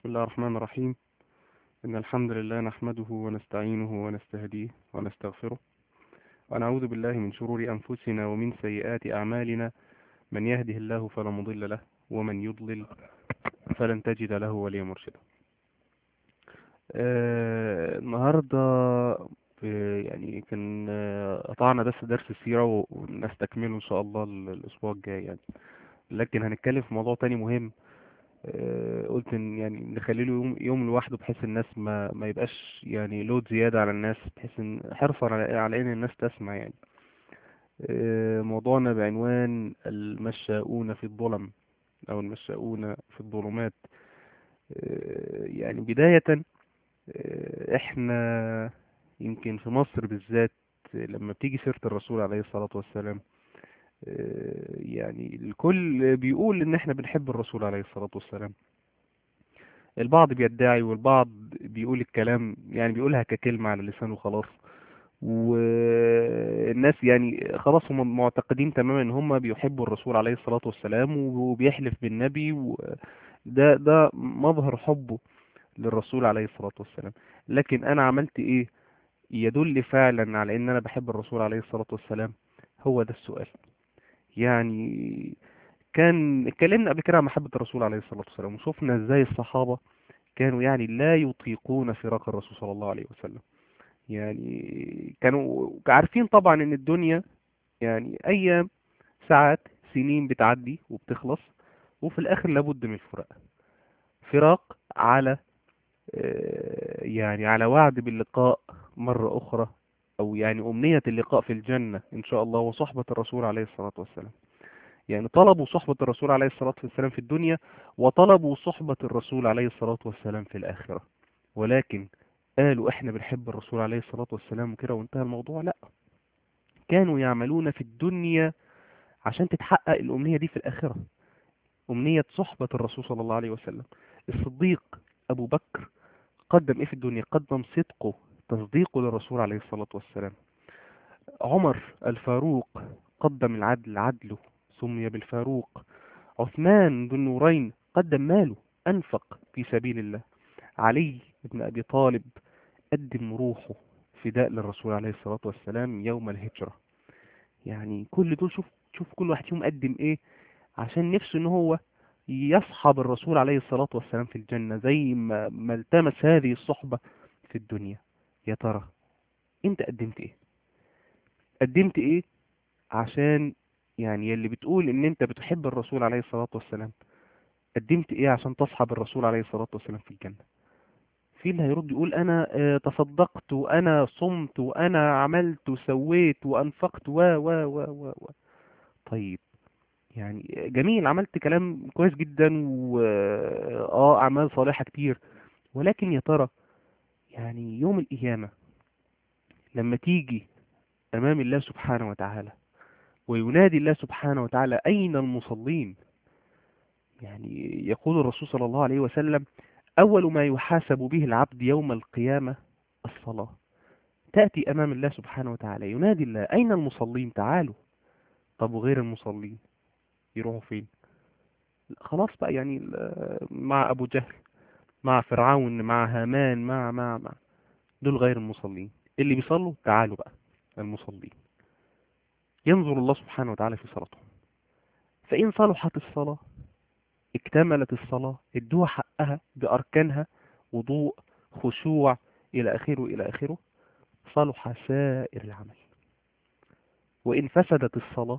بسم الله الرحمن الرحيم إن الحمد لله نحمده ونستعينه ونستهديه ونستغفره ونعوذ بالله من شرور أنفسنا ومن سيئات أعمالنا من يهده الله فلا مضل له ومن يضلل فلن تجد له وليا مرشدا آه النهاردة آه، يعني كان آه، قطعنا بس درس السيرة و- ونستكمله إن شاء الله ال- الأسبوع الجاي يعني لكن هنتكلم في موضوع تاني مهم آه، قلت ان يعني نخلي له يوم يوم لوحده بحيث الناس ما ما يبقاش يعني لود زيادة على الناس بحيث ان حرصا على على ان الناس تسمع يعني آه، موضوعنا بعنوان المشاؤون في الظلم او المشاؤون في الظلمات آه، يعني بداية آه، احنا يمكن في مصر بالذات لما بتيجي سيرة الرسول عليه الصلاة والسلام آه، يعني الكل بيقول ان احنا بنحب الرسول عليه الصلاة والسلام البعض بيدعي والبعض بيقول الكلام يعني بيقولها ككلمة على لسانه خلاص والناس يعني خلاص هم معتقدين تماما ان هم بيحبوا الرسول عليه الصلاة والسلام وبيحلف بالنبي وده ده مظهر حبه للرسول عليه الصلاة والسلام لكن انا عملت ايه يدل فعلا على ان انا بحب الرسول عليه الصلاة والسلام هو ده السؤال يعني كان اتكلمنا قبل كده عن محبة الرسول عليه الصلاة والسلام وشفنا ازاي الصحابة كانوا يعني لا يطيقون فراق الرسول صلى الله عليه وسلم يعني كانوا عارفين طبعا ان الدنيا يعني ايام ساعات سنين بتعدي وبتخلص وفي الاخر لابد من الفراق فراق على آه، يعني على وعد باللقاء مرة اخرى او يعني امنية اللقاء في الجنة ان شاء الله وصحبة الرسول عليه الصلاة والسلام يعني طلبوا صحبة الرسول عليه الصلاة والسلام في الدنيا وطلبوا صحبة الرسول عليه الصلاة والسلام في الآخرة ولكن قالوا احنا بنحب الرسول عليه الصلاة والسلام وكده وانتهى الموضوع لا كانوا يعملون في الدنيا عشان تتحقق الأمنية دي في الآخرة أمنية صحبة الرسول صلى الله عليه وسلم الصديق أبو بكر قدم ايه في الدنيا قدم صدقه تصديقه للرسول عليه الصلاة والسلام عمر الفاروق قدم العدل عدله سمي بالفاروق عثمان ذو النورين قدم ماله أنفق في سبيل الله علي بن أبي طالب قدم روحه فداء للرسول عليه الصلاة والسلام يوم الهجرة يعني كل دول شوف شوف كل واحد فيهم قدم ايه عشان نفسه ان هو يصحب الرسول عليه الصلاة والسلام في الجنة زي ما, ما التمس هذه الصحبة في الدنيا يا ترى انت قدمت ايه قدمت ايه عشان يعني يلي بتقول ان انت بتحب الرسول عليه الصلاة والسلام قدمت ايه عشان تصحب الرسول عليه الصلاة والسلام في الجنة في اللي هيرد يقول انا آه، تصدقت وانا صمت وانا عملت وسويت وانفقت و و و و و طيب يعني جميل عملت كلام كويس جدا و اه اعمال صالحة كتير ولكن يا ترى يعني يوم القيامة لما تيجي امام الله سبحانه وتعالى وينادي الله سبحانه وتعالى اين المصلين يعني يقول الرسول صلى الله عليه وسلم أول ما يحاسب به العبد يوم القيامة الصلاة تأتي أمام الله سبحانه وتعالى ينادي الله أين المصلين تعالوا طب وغير المصلين يروحوا فين لا، خلاص بقى يعني ال- مع أبو جهل مع فرعون مع هامان مع مع مع دول غير المصلين اللي بيصلوا تعالوا بقى المصلين ينظر الله سبحانه وتعالى في صلاتهم فإن صلحت الصلاة اكتملت الصلاة ادوها حقها بأركانها وضوء خشوع إلى آخره إلى آخره صلح سائر العمل وإن فسدت الصلاة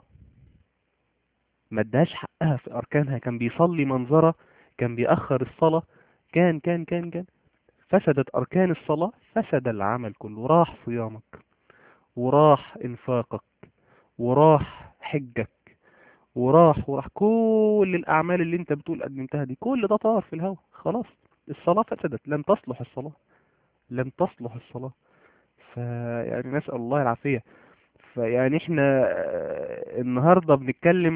ما ادهاش حقها في أركانها كان بيصلي منظرة كان بيأخر الصلاة كان كان كان كان فسدت أركان الصلاة فسد العمل كله راح صيامك وراح إنفاقك وراح حجك وراح وراح كل الأعمال اللي انت بتقول قدمتها دي كل ده طار في الهواء خلاص الصلاة فسدت لم تصلح الصلاة لم تصلح الصلاة فيعني نسأل الله العافية فيعني احنا آه، النهاردة بنتكلم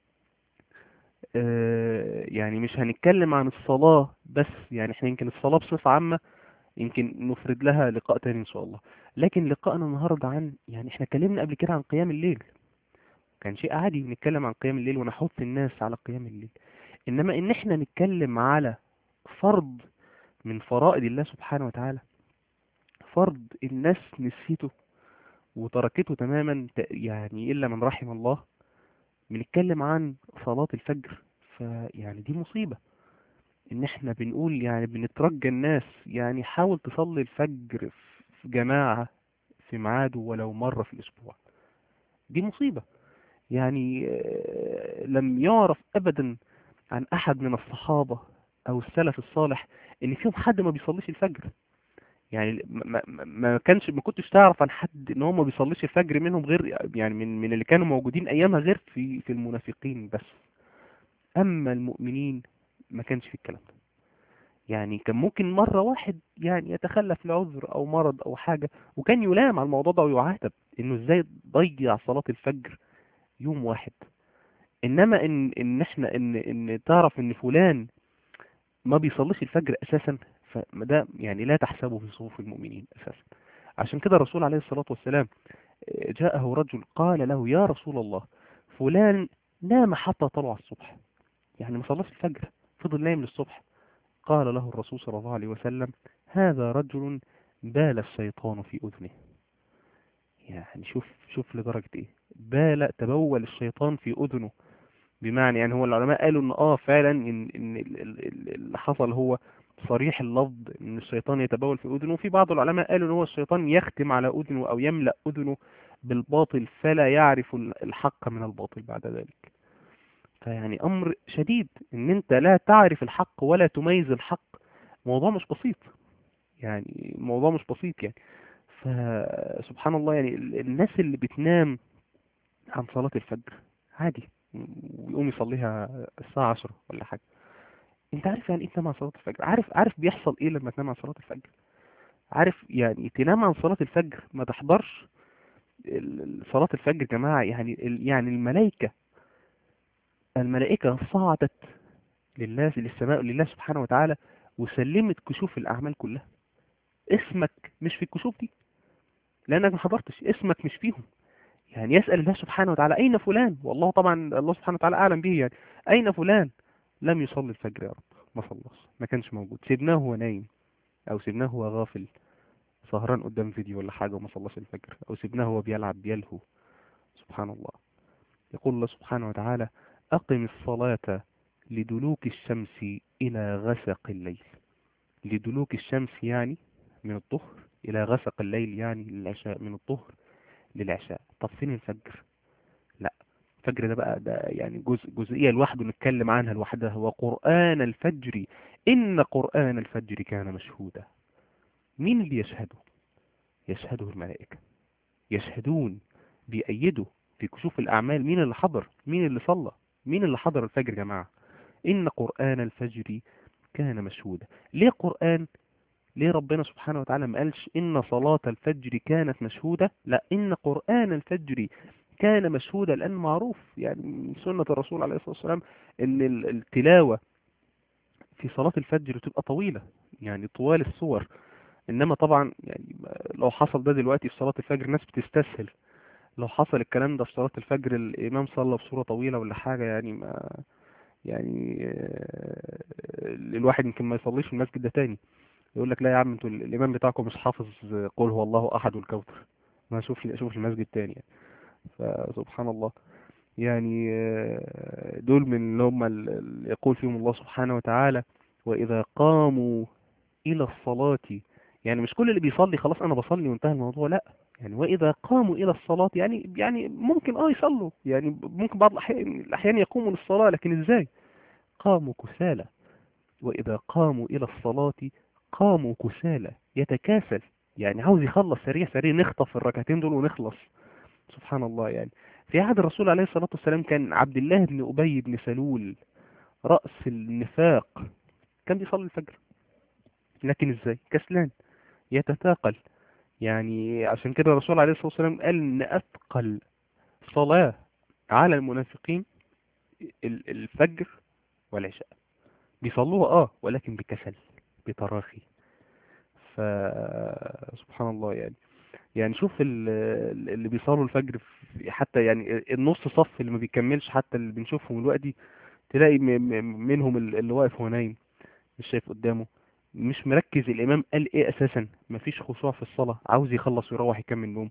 آه، يعني مش هنتكلم عن الصلاة بس يعني احنا يمكن الصلاة بصفة عامة يمكن نفرد لها لقاء تاني ان شاء الله لكن لقاءنا النهاردة عن يعني احنا اتكلمنا قبل كده عن قيام الليل كان شيء عادي نتكلم عن قيام الليل ونحث الناس على قيام الليل انما ان احنا نتكلم على فرض من فرائض الله سبحانه وتعالى فرض الناس نسيته وتركته تماما ت- يعني إلا من رحم الله بنتكلم عن صلاة الفجر فيعني دي مصيبة ان احنا بنقول يعني بنترجى الناس يعني حاول تصلي الفجر في جماعة في ميعاده ولو مرة في الاسبوع دي مصيبة يعني آه، لم يعرف ابدا عن احد من الصحابة او السلف الصالح ان فيهم حد ما بيصليش الفجر يعني ما, ما, ما كانش ما كنتش تعرف عن حد ان هو ما بيصليش الفجر منهم غير يعني من من اللي كانوا موجودين ايامها غير في في المنافقين بس اما المؤمنين ما كانش في الكلام ده يعني كان ممكن مرة واحد يعني يتخلف لعذر او مرض او حاجة وكان يلام على الموضوع ده ويعاتب انه ازاي ضيع صلاة الفجر يوم واحد انما ان ان احنا ان ان تعرف ان فلان ما بيصليش الفجر اساسا فده يعني لا تحسبه في صفوف المؤمنين اساسا عشان كده الرسول عليه الصلاة والسلام جاءه رجل قال له يا رسول الله فلان نام حتى طلع الصبح يعني ما صلاش الفجر فضل نايم للصبح قال له الرسول صلى الله عليه وسلم هذا رجل بال الشيطان في أذنه يعني شوف شوف لدرجة ايه بال تبول الشيطان في أذنه بمعنى يعني هو العلماء قالوا ان اه فعلا ان, إن ال- ال- ال- اللي حصل هو صريح اللفظ ان الشيطان يتبول في أذنه وفي بعض العلماء قالوا ان هو الشيطان يختم على أذنه او يملأ أذنه بالباطل فلا يعرف الحق من الباطل بعد ذلك فيعني امر شديد ان انت لا تعرف الحق ولا تميز الحق موضوع مش بسيط يعني موضوع مش بسيط يعني فسبحان الله يعني ال- الناس اللي بتنام عن صلاة الفجر عادي ويقوم يصليها الساعة عشرة ولا حاجة انت عارف يعني ايه تنام عن صلاة الفجر عارف عارف بيحصل ايه لما تنام عن صلاة الفجر عارف يعني تنام عن صلاة الفجر ما تحضرش ال- ال- صلاة الفجر يا جماعة يعني ال- يعني الملائكة الملائكة صعدت لله للسماء لله سبحانه وتعالى وسلمت كشوف الأعمال كلها اسمك مش في الكشوف دي لأنك ما حضرتش اسمك مش فيهم يعني يسأل الله سبحانه وتعالى أين فلان والله طبعا الله سبحانه وتعالى أعلم به يعني أين فلان لم يصلي الفجر يا رب ما صلاش ما كانش موجود سيبناه وهو نايم أو سيبناه وهو غافل سهران قدام فيديو ولا حاجة وما صلاش الفجر أو سيبناه وهو بيلعب بيلهو سبحان الله يقول الله سبحانه وتعالى أقم الصلاة لدلوك الشمس إلى غسق الليل لدلوك الشمس يعني من الظهر إلى غسق الليل يعني للعشاء من الظهر للعشاء طب فين الفجر لا الفجر ده بقى ده يعني جزء جزئية لوحده نتكلم عنها لوحدها وقرآن الفجر إن قرآن الفجر كان مشهودا مين اللي يشهده يشهده الملائكة يشهدون بيأيدوا في كشوف الأعمال مين اللي حضر مين اللي صلى مين اللي حضر الفجر يا جماعة إن قرآن الفجر كان مشهودا ليه قرآن ليه ربنا سبحانه وتعالى ما قالش إن صلاة الفجر كانت مشهودة لا إن قرآن الفجر كان مشهودا لأن معروف يعني من سنة الرسول عليه الصلاة والسلام إن ال- التلاوة في صلاة الفجر تبقى طويلة يعني طوال الصور إنما طبعا يعني لو حصل ده دلوقتي في صلاة الفجر الناس بتستسهل لو حصل الكلام ده في صلاة الفجر الإمام صلى بصورة طويلة ولا حاجة يعني ما يعني آه، الواحد يمكن ما يصليش في المسجد ده تاني يقول لك لا يا عم انتوا ال- الإمام بتاعكم مش حافظ قول هو الله أحد والكوثر ما اشوف لي اشوف المسجد تاني يعني فسبحان الله يعني آه، دول من اللي هم ال- ال- يقول فيهم الله سبحانه وتعالى وإذا قاموا إلى الصلاة يعني مش كل اللي بيصلي خلاص أنا بصلي وانتهى الموضوع لا يعني وإذا قاموا إلى الصلاة يعني يعني ممكن اه يصلوا يعني ممكن بعض الأحيان الأحيان يقوموا للصلاة لكن إزاي قاموا كسالى وإذا قاموا إلى الصلاة قاموا كسالى يتكاسل يعني عاوز يخلص سريع سريع نخطف الركعتين دول ونخلص سبحان الله يعني في عهد الرسول عليه الصلاة والسلام كان عبد الله بن أبي بن سلول رأس النفاق كان بيصلي الفجر لكن ازاي كسلان يتثاقل يعني عشان كده الرسول عليه الصلاة والسلام قال ان اثقل صلاة على المنافقين ال- الفجر والعشاء بيصلوها اه ولكن بكسل بتراخي فسبحان الله يعني يعني شوف ال- اللي بيصلوا الفجر في- حتى يعني النص صف اللي ما بيكملش حتى اللي بنشوفهم دلوقتي تلاقي م- م- منهم اللي واقف هو نايم مش شايف قدامه مش مركز الامام قال ايه اساسا مفيش خشوع في الصلاة عاوز يخلص ويروح يكمل نوم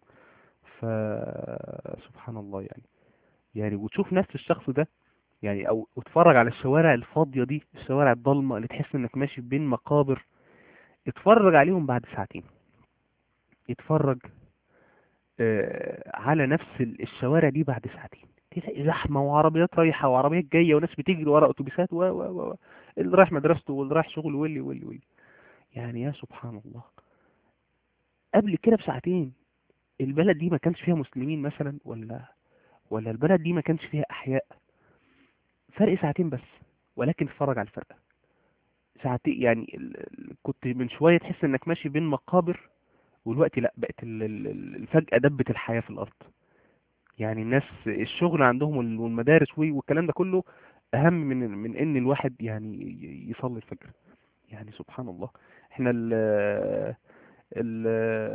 فسبحان الله يعني يعني وتشوف نفس الشخص ده يعني او اتفرج على الشوارع الفاضية دي الشوارع الضلمة اللي تحس انك ماشي بين مقابر اتفرج عليهم بعد ساعتين اتفرج آه، على نفس ال- الشوارع دي بعد ساعتين تلاقي زحمة وعربيات رايحة وعربيات جاية وناس بتجري ورا اتوبيسات و و و و. اللي رايح مدرسته واللي رايح شغله واللي واللي واللي يعني يا سبحان الله قبل كده بساعتين البلد دي ما كانش فيها مسلمين مثلا ولا ولا البلد دي ما كانش فيها احياء فرق ساعتين بس ولكن اتفرج على الفرق ساعتين يعني ال- ال- كنت من شوية تحس انك ماشي بين مقابر والوقت لا بقت ال- ال- ال- فجأة دبت الحياة في الارض يعني الناس الشغل عندهم وال- والمدارس وي- والكلام ده كله اهم من من ان الواحد يعني ي- يصلي الفجر يعني سبحان الله احنا ال ال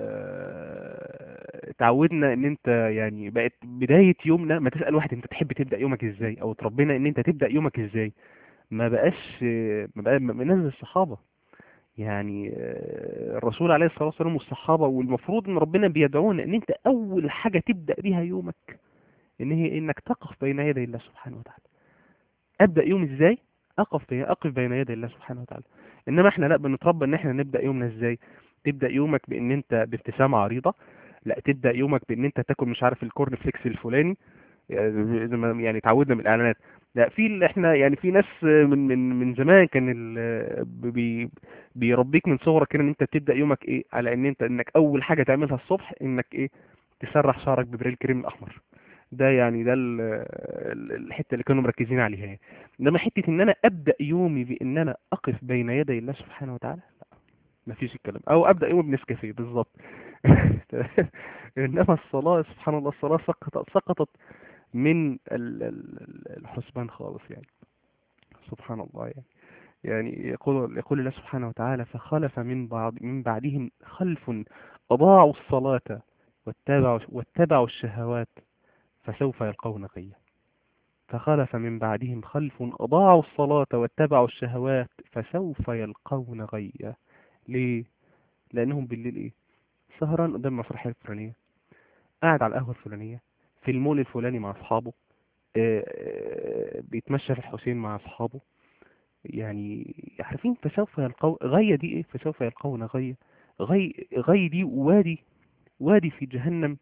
اتعودنا ان انت يعني بقت بداية يومنا ما تسأل واحد انت تحب تبدأ يومك ازاي او تربينا ان انت تبدأ يومك ازاي ما بقاش ما بقى ما نزل الصحابة يعني آه، الرسول عليه الصلاة والسلام والصحابة والمفروض ان ربنا بيدعونا ان انت اول حاجة تبدأ بيها يومك ان هي انك تقف بين يدي الله سبحانه وتعالى ابدأ يوم ازاي اقف بين اقف بين يدي الله سبحانه وتعالى انما احنا لا بنتربى ان احنا نبدأ يومنا ازاي تبدأ يومك بان انت بابتسامة عريضة لا تبدأ يومك بان انت تاكل مش عارف الكورن فليكس الفلاني يعني زي ما يعني اتعودنا من الاعلانات لا في ال- احنا يعني في ناس من من من زمان كان ال- بي بيربيك من صغرك كده ان انت تبدأ يومك ايه على ان انت انك اول حاجة تعملها الصبح انك ايه تسرح شعرك ببريل كريم الاحمر ده يعني ده ال- ال- الحتة اللي كانوا مركزين عليها يعني. انما حتة ان انا ابدأ يومي بان انا اقف بين يدي الله سبحانه وتعالى ما فيش الكلام او ابدأ يومي بنسكافيه بالظبط انما الصلاة سبحان الله الصلاة سقطت سقطت من ال- ال- ال- الحسبان خالص يعني سبحان الله يعني يعني يقول يقول الله سبحانه وتعالى فخلف من بعض من بعدهم خلف أضاعوا الصلاة واتبعوا واتبعوا الشهوات فسوف يلقون غيا فخلف من بعدهم خلف أضاعوا الصلاة واتبعوا الشهوات فسوف يلقون غيا ليه؟ لأنهم بالليل إيه؟ سهران قدام المسرحية الفلانية قاعد على القهوة الفلانية في المول الفلاني مع أصحابه آه، آه، بيتمشى في الحسين مع أصحابه يعني عارفين فسوف يلقون غية دي إيه فسوف يلقون غية غي غي دي وادي وادي في جهنم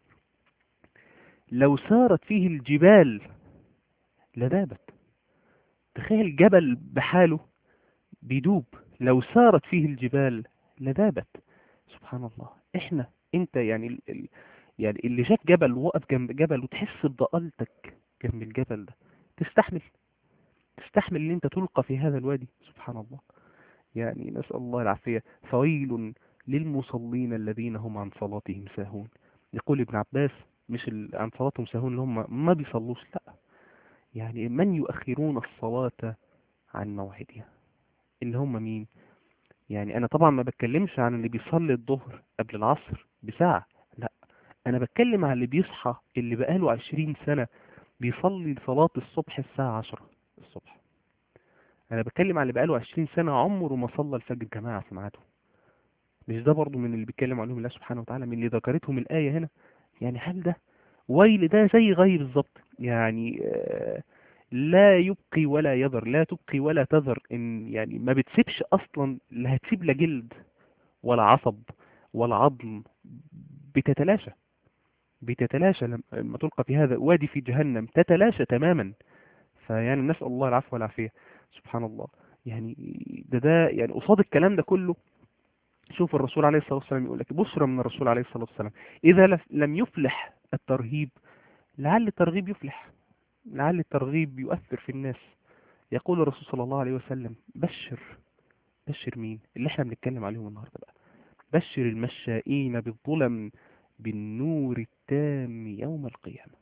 لو سارت فيه الجبال لذابت تخيل جبل بحاله بيدوب لو سارت فيه الجبال لذابت سبحان الله احنا انت يعني ال... ال... يعني اللي شاف جبل وقف جنب جبل وتحس بضالتك جنب الجبل ده تستحمل تستحمل ان انت تلقى في هذا الوادي سبحان الله يعني نسأل الله العافية فويل للمصلين الذين هم عن صلاتهم ساهون يقول ابن عباس مش ال- عن صلاتهم ساهون اللي هم ما بيصلوش لا يعني من يؤخرون الصلاة عن موعدها اللي هم مين يعني انا طبعا ما بتكلمش عن اللي بيصلي الظهر قبل العصر بساعة لا انا بتكلم عن اللي بيصحى اللي بقاله عشرين سنة بيصلي صلاة الصبح الساعة عشرة الصبح انا بتكلم عن اللي بقاله عشرين سنة عمره ما صلى الفجر جماعة في ميعاده مش ده برضو من اللي بيتكلم عليهم الله سبحانه وتعالى من اللي ذكرتهم الآية هنا يعني هل ده ويل ده زي غي بالظبط يعني آه، لا يبقي ولا يذر لا تبقي ولا تذر ان يعني ما بتسيبش اصلا لا هتسيب لا جلد ولا عصب ولا عظم بتتلاشى بتتلاشى لما لما تلقى في هذا وادي في جهنم تتلاشى تماما فيعني نسأل الله العفو والعافية سبحان الله يعني ده ده يعني قصاد الكلام ده كله شوف الرسول عليه الصلاة والسلام يقول لك بشرى من الرسول عليه الصلاة والسلام إذا لف- لم يفلح الترهيب لعل الترغيب يفلح لعل الترغيب يؤثر في الناس يقول الرسول صلى الله عليه وسلم بشر بشر مين اللي احنا بنتكلم عليهم النهارده بقى بشر المشائين بالظلم بالنور التام يوم القيامة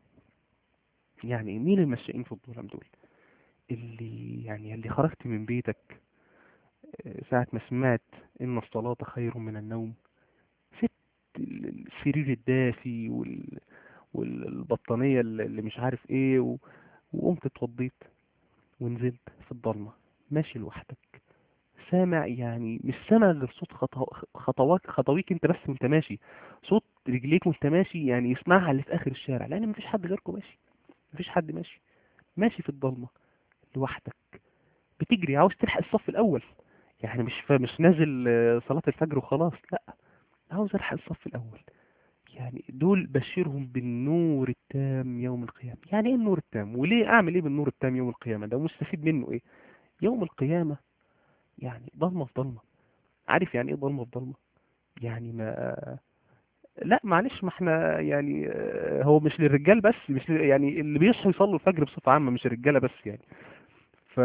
يعني مين المشائين في الظلم دول اللي يعني اللي خرجت من بيتك آه، ساعة ما سمعت إن الصلاة خير من النوم سبت ال- السرير الدافي وال... والبطانية اللي اللي مش عارف ايه و... وقمت اتوضيت ونزلت في الضلمة ماشي لوحدك سامع يعني مش سامع غير صوت خطو... خطوات خطويك انت بس وانت ماشي صوت رجليك وانت ماشي يعني يسمعها اللي في اخر الشارع لان مفيش حد غيركم ماشي مفيش حد ماشي ماشي في الضلمة لوحدك بتجري عاوز تلحق الصف الاول يعني مش ف... مش نازل آه، صلاة الفجر وخلاص لا عاوز الحق الصف الاول يعني دول بشرهم بالنور التام يوم القيامة يعني ايه النور التام وليه اعمل ايه بالنور التام يوم القيامة ده مستفيد منه ايه يوم القيامة يعني ضلمة في ضلمة عارف يعني ايه ضلمة في ضلمة يعني ما لا معلش ما احنا يعني آه، هو مش للرجال بس مش ل- يعني اللي بيصحوا يصلوا الفجر بصفة عامة مش الرجالة بس يعني ف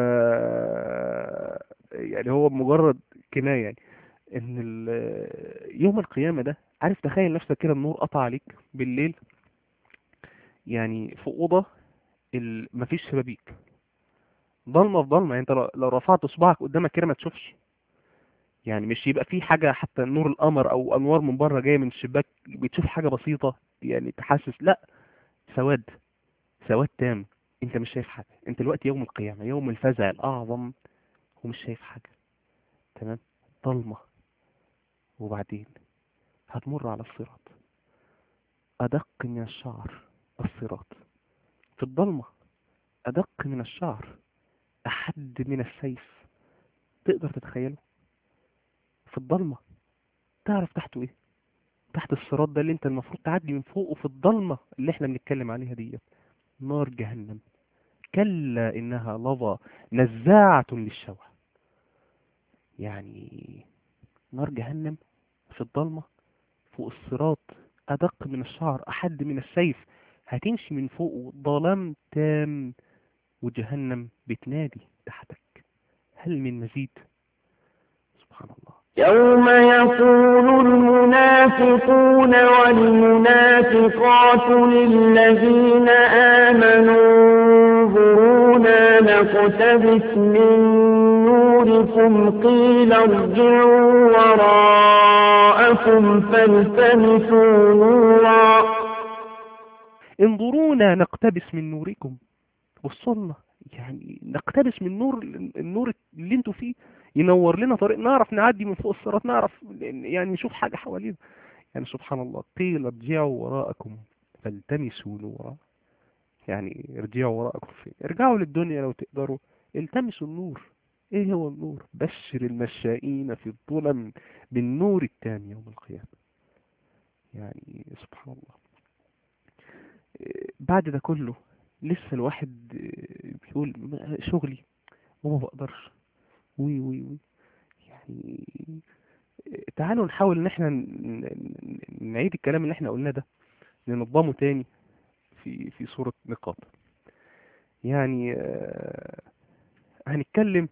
يعني هو مجرد كناية يعني ان ال... يوم القيامة ده عارف تخيل نفسك كده النور قطع عليك بالليل يعني في أوضة ال... مفيش شبابيك ضلمة في ضلمة يعني انت لو لو رفعت صباعك قدامك كده ما تشوفش يعني مش يبقى في حاجة حتى نور القمر او انوار من بره جاية من الشباك بتشوف حاجة بسيطة يعني تحسس لا سواد سواد تام انت مش شايف حاجة انت دلوقتي يوم القيامة يوم الفزع الاعظم ومش شايف حاجة تمام ضلمة وبعدين هتمر على الصراط أدق من الشعر الصراط في الضلمة أدق من الشعر أحد من السيف تقدر تتخيله في الضلمة تعرف تحته إيه تحت الصراط ده اللي أنت المفروض تعدي من فوقه في الضلمة اللي إحنا بنتكلم عليها دي نار جهنم كلا إنها لظى نزاعة للشوى يعني نار جهنم في الضلمة فوق الصراط أدق من الشعر أحد من السيف هتمشي من فوقه ظلام تام وجهنم بتنادي تحتك هل من مزيد سبحان الله يوم يقول المنافقون والمنافقات للذين آمنوا انظرونا نقتبس من نوركم قيل ارجعوا وراءكم فالتمسوا نورا انظرونا نقتبس من نوركم وصلنا يعني نقتبس من نور النور اللي انتوا فيه ينور لنا طريق نعرف نعدي من فوق الصراط نعرف يعني نشوف حاجة حوالينا يعني سبحان الله قيل ارجعوا وراءكم فالتمسوا نورا يعني ارجعوا وراءكم فين ارجعوا للدنيا لو تقدروا التمسوا النور ايه هو النور بشر المشائين في الظلم بالنور التام يوم القيامة يعني سبحان الله إيه، بعد ده كله لسه الواحد إيه، بيقول ما- شغلي وما بقدرش وي وي وي يعني إيه، تعالوا نحاول ان احنا ن- ن- نعيد الكلام اللي احنا قلناه ده ننظمه تاني في في صورة نقاط يعني آه، هنتكلم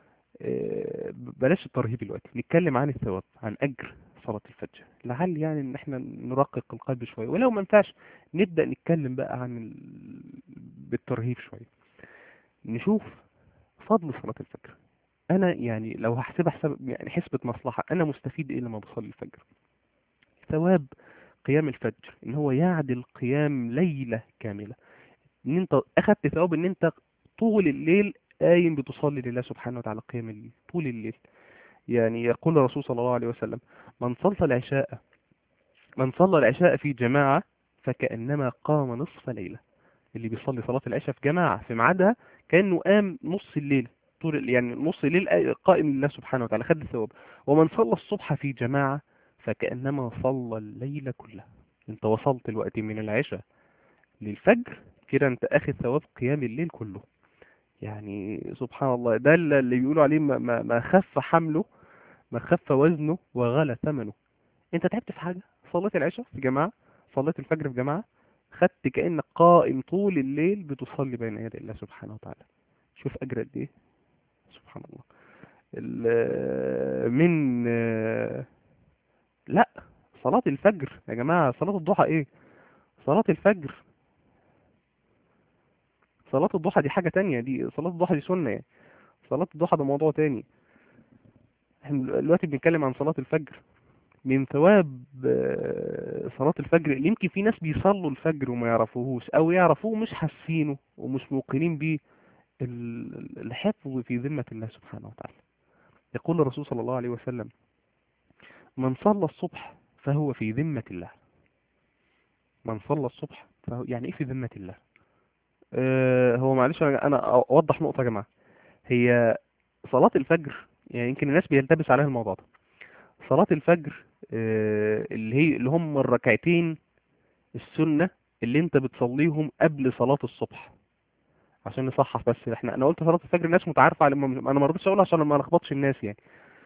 آه، بلاش الترهيب دلوقتي نتكلم عن الثواب عن أجر صلاة الفجر لعل يعني ان احنا نرقق القلب شوية ولو ما ينفعش نبدأ نتكلم بقى عن ال... بالترهيب شوية نشوف فضل صلاة الفجر انا يعني لو هحسبها حساب يعني حسبة مصلحة انا مستفيد ايه لما بصلي الفجر ثواب قيام الفجر ان هو يعدل قيام ليلة كاملة ان انت اخدت ثواب ان انت طول الليل قايم بتصلي لله سبحانه وتعالى قيام الليل طول الليل يعني يقول الرسول صلى الله عليه وسلم من صلى العشاء من صلى العشاء في جماعة فكأنما قام نصف ليلة اللي بيصلي صلاة العشاء في جماعة في ميعادها كأنه قام نص الليل طول ال- يعني نص الليل قائم لله سبحانه وتعالى خد الثواب ومن صلى الصبح في جماعة فكأنما صلى الليل كله انت وصلت الوقت من العشاء للفجر كده انت اخذ ثواب قيام الليل كله يعني سبحان الله ده اللي اللي بيقولوا عليه ما, ما, ما خف حمله ما خف وزنه وغلى ثمنه انت تعبت في حاجة صليت العشاء في جماعة صليت الفجر في جماعة خدت كأنك قائم طول الليل بتصلي بين يدي الله سبحانه وتعالى شوف أجر قد إيه سبحان الله ال- من لا صلاة الفجر يا جماعة صلاة الضحى إيه صلاة الفجر صلاة الضحى دي حاجة تانية دي صلاة الضحى دي سنة يعني صلاة الضحى ده موضوع تاني احنا دلوقتي بنتكلم عن صلاة الفجر من ثواب آه، صلاة الفجر اللي يمكن في ناس بيصلوا الفجر وما يعرفوهوش او يعرفوه مش حاسينه ومش موقنين بيه ال- الحفظ في ذمة الله سبحانه وتعالى يقول الرسول صلى الله عليه وسلم من صلى الصبح فهو في ذمة الله من صلى الصبح فهو يعني ايه في ذمة الله آه هو معلش انا أنا اوضح نقطة يا جماعة هي صلاة الفجر يعني يمكن الناس بيلتبس عليها الموضوع ده صلاة الفجر آه اللي هي اللي هم الركعتين السنة اللي انت بتصليهم قبل صلاة الصبح عشان نصحح بس احنا انا قلت صلاة الفجر الناس متعارفة على انا ما رضيتش اقولها عشان ما الخبطش الناس يعني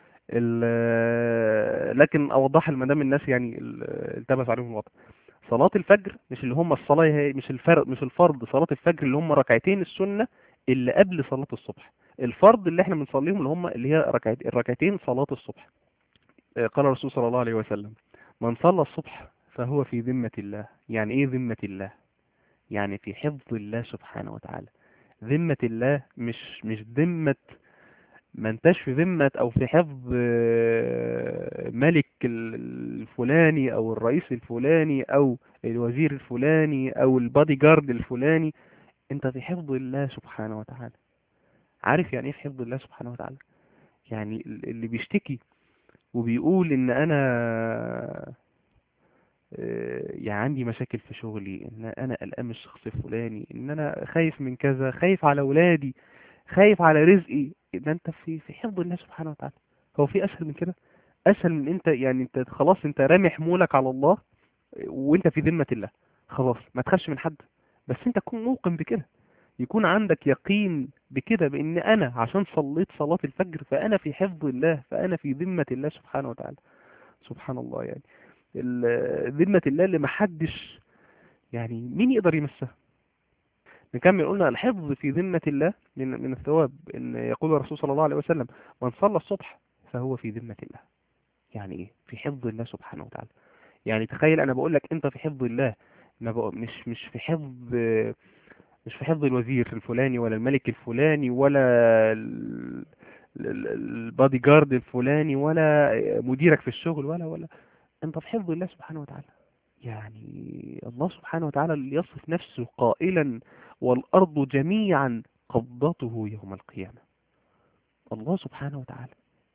ال- لكن اوضحها ما دام الناس يعني ال- التبس عليهم الوضع صلاة الفجر مش اللي هم الصلاة هي مش الفرق مش الفرض صلاة الفجر اللي هم ركعتين السنة اللي قبل صلاة الصبح الفرض اللي احنا بنصليهم اللي هم اللي هي ركعت الركعتين صلاة الصبح آه، قال الرسول صلى الله عليه وسلم من صلى الصبح فهو في ذمة الله يعني ايه ذمة الله يعني في حفظ الله سبحانه وتعالى ذمة الله مش مش ذمة ما انتش في ذمة او في حفظ آه، ملك ال- الفلاني او الرئيس الفلاني او الوزير الفلاني او البادي جارد الفلاني انت في حفظ الله سبحانه وتعالى عارف يعني ايه في حفظ الله سبحانه وتعالى يعني ال- اللي بيشتكي وبيقول ان انا آه، يعني عندي مشاكل في شغلي ان انا قلقان من الشخص الفلاني ان انا خايف من كذا خايف على اولادي خايف على رزقي ده انت في في حفظ الله سبحانه وتعالى هو في اسهل من كده اسهل من انت يعني انت خلاص انت رامي حمولك على الله وانت في ذمة الله خلاص ما تخافش من حد بس انت تكون موقن بكده يكون عندك يقين بكده بان انا عشان صليت صلاة الفجر فانا في حفظ الله فانا في ذمة الله سبحانه وتعالى سبحان الله يعني ال- ذمة الله اللي محدش يعني مين يقدر يمسها نكمل قلنا الحفظ في ذمة الله من من الثواب ان يقول الرسول صلى الله عليه وسلم من صلى الصبح فهو في ذمة الله يعني ايه في حفظ الله سبحانه وتعالى يعني تخيل انا بقول لك انت في حفظ الله ما بقول مش مش في حفظ مش في حفظ الوزير الفلاني ولا الملك الفلاني ولا ال- ال- البادي جارد الفلاني ولا مديرك في الشغل ولا ولا انت في حفظ الله سبحانه وتعالى يعني الله سبحانه وتعالى اللي يصف نفسه قائلا والأرض جميعا قبضته يوم القيامة الله سبحانه وتعالى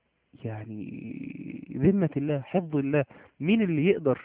يعني ذمة الله حفظ الله مين اللي يقدر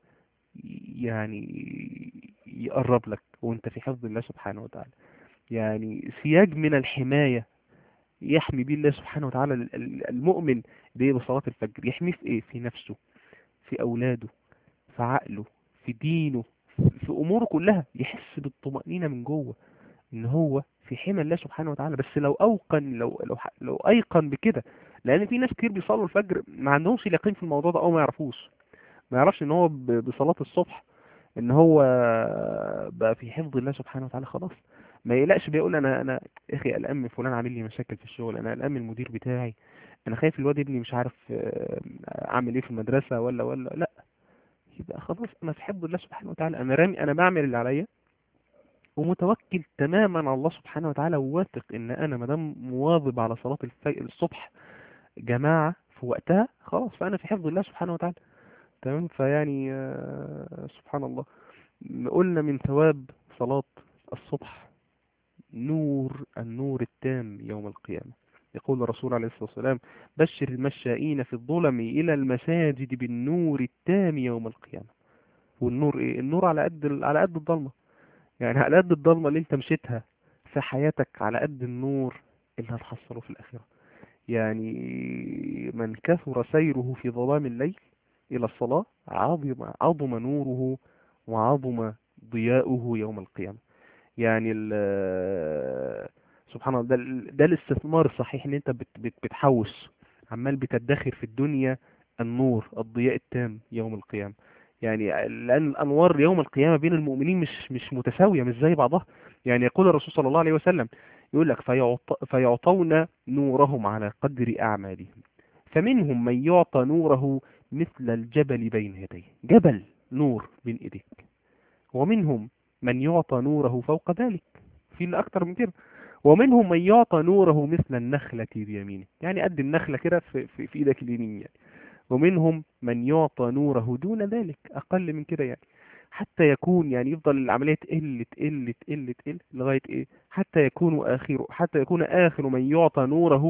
يعني يقرب لك وانت في حفظ الله سبحانه وتعالى يعني سياج من الحماية يحمي به الله سبحانه وتعالى المؤمن ده بصلاة الفجر يحميه في ايه في نفسه في اولاده في عقله في دينه في اموره كلها يحس بالطمأنينة من جوه ان هو في حمى الله سبحانه وتعالى بس لو اوقن لو لو لو ايقن بكده لان في ناس كتير بيصلوا الفجر ما عندهمش اليقين في الموضوع ده او ما يعرفوش ما يعرفش ان هو ب- بصلاة الصبح ان هو بقى في حفظ الله سبحانه وتعالى خلاص ما يقلقش بيقول انا انا يا اخي قلقان من فلان عامل لي مشاكل في الشغل انا قلقان من المدير بتاعي انا خايف الواد ابني مش عارف آه، اعمل ايه في المدرسة ولا ولا لا يبقى خلاص انا في حفظ الله سبحانه وتعالى انا رامي انا بعمل اللي عليا ومتوكل تماما على الله سبحانه وتعالى وواثق ان انا ما دام مواظب على صلاة الفجر الصبح جماعة في وقتها خلاص فانا في حفظ الله سبحانه وتعالى تمام فيعني آه، سبحان الله قلنا من ثواب صلاة الصبح نور النور التام يوم القيامة يقول الرسول عليه الصلاة والسلام بشر المشائين في الظلم إلى المساجد بالنور التام يوم القيامة والنور إيه؟ النور على قد ال- على قد الضلمة يعني على قد الضلمة اللي انت مشيتها في حياتك على قد النور اللي هتحصله في الآخرة يعني من كثر سيره في ظلام الليل إلى الصلاة عظم عظم نوره وعظم ضياؤه يوم القيامة يعني ال- سبحان الله ده, ال- ده الاستثمار الصحيح ان انت بت- بت- بتحوش عمال بتدخر في الدنيا النور الضياء التام يوم القيامة يعني لأن الأنوار يوم القيامة بين المؤمنين مش مش متساوية مش زي بعضها يعني يقول الرسول صلى الله عليه وسلم يقول لك فيعط فيعطون نورهم على قدر أعمالهم فمنهم من يعطى نوره مثل الجبل بين يديه جبل نور بين ايديك ومنهم من يعطى نوره فوق ذلك في اللي اكتر من كده ومنهم من يعطى نوره مثل النخلة بيمينه يعني قد النخلة كده في, في, في ايدك اليمين يعني ومنهم من يعطى نوره دون ذلك اقل من كده يعني حتى يكون يعني يفضل العملية تقل تقل تقل تقل لغاية ايه حتى يكون اخر حتى يكون اخر من يعطى نوره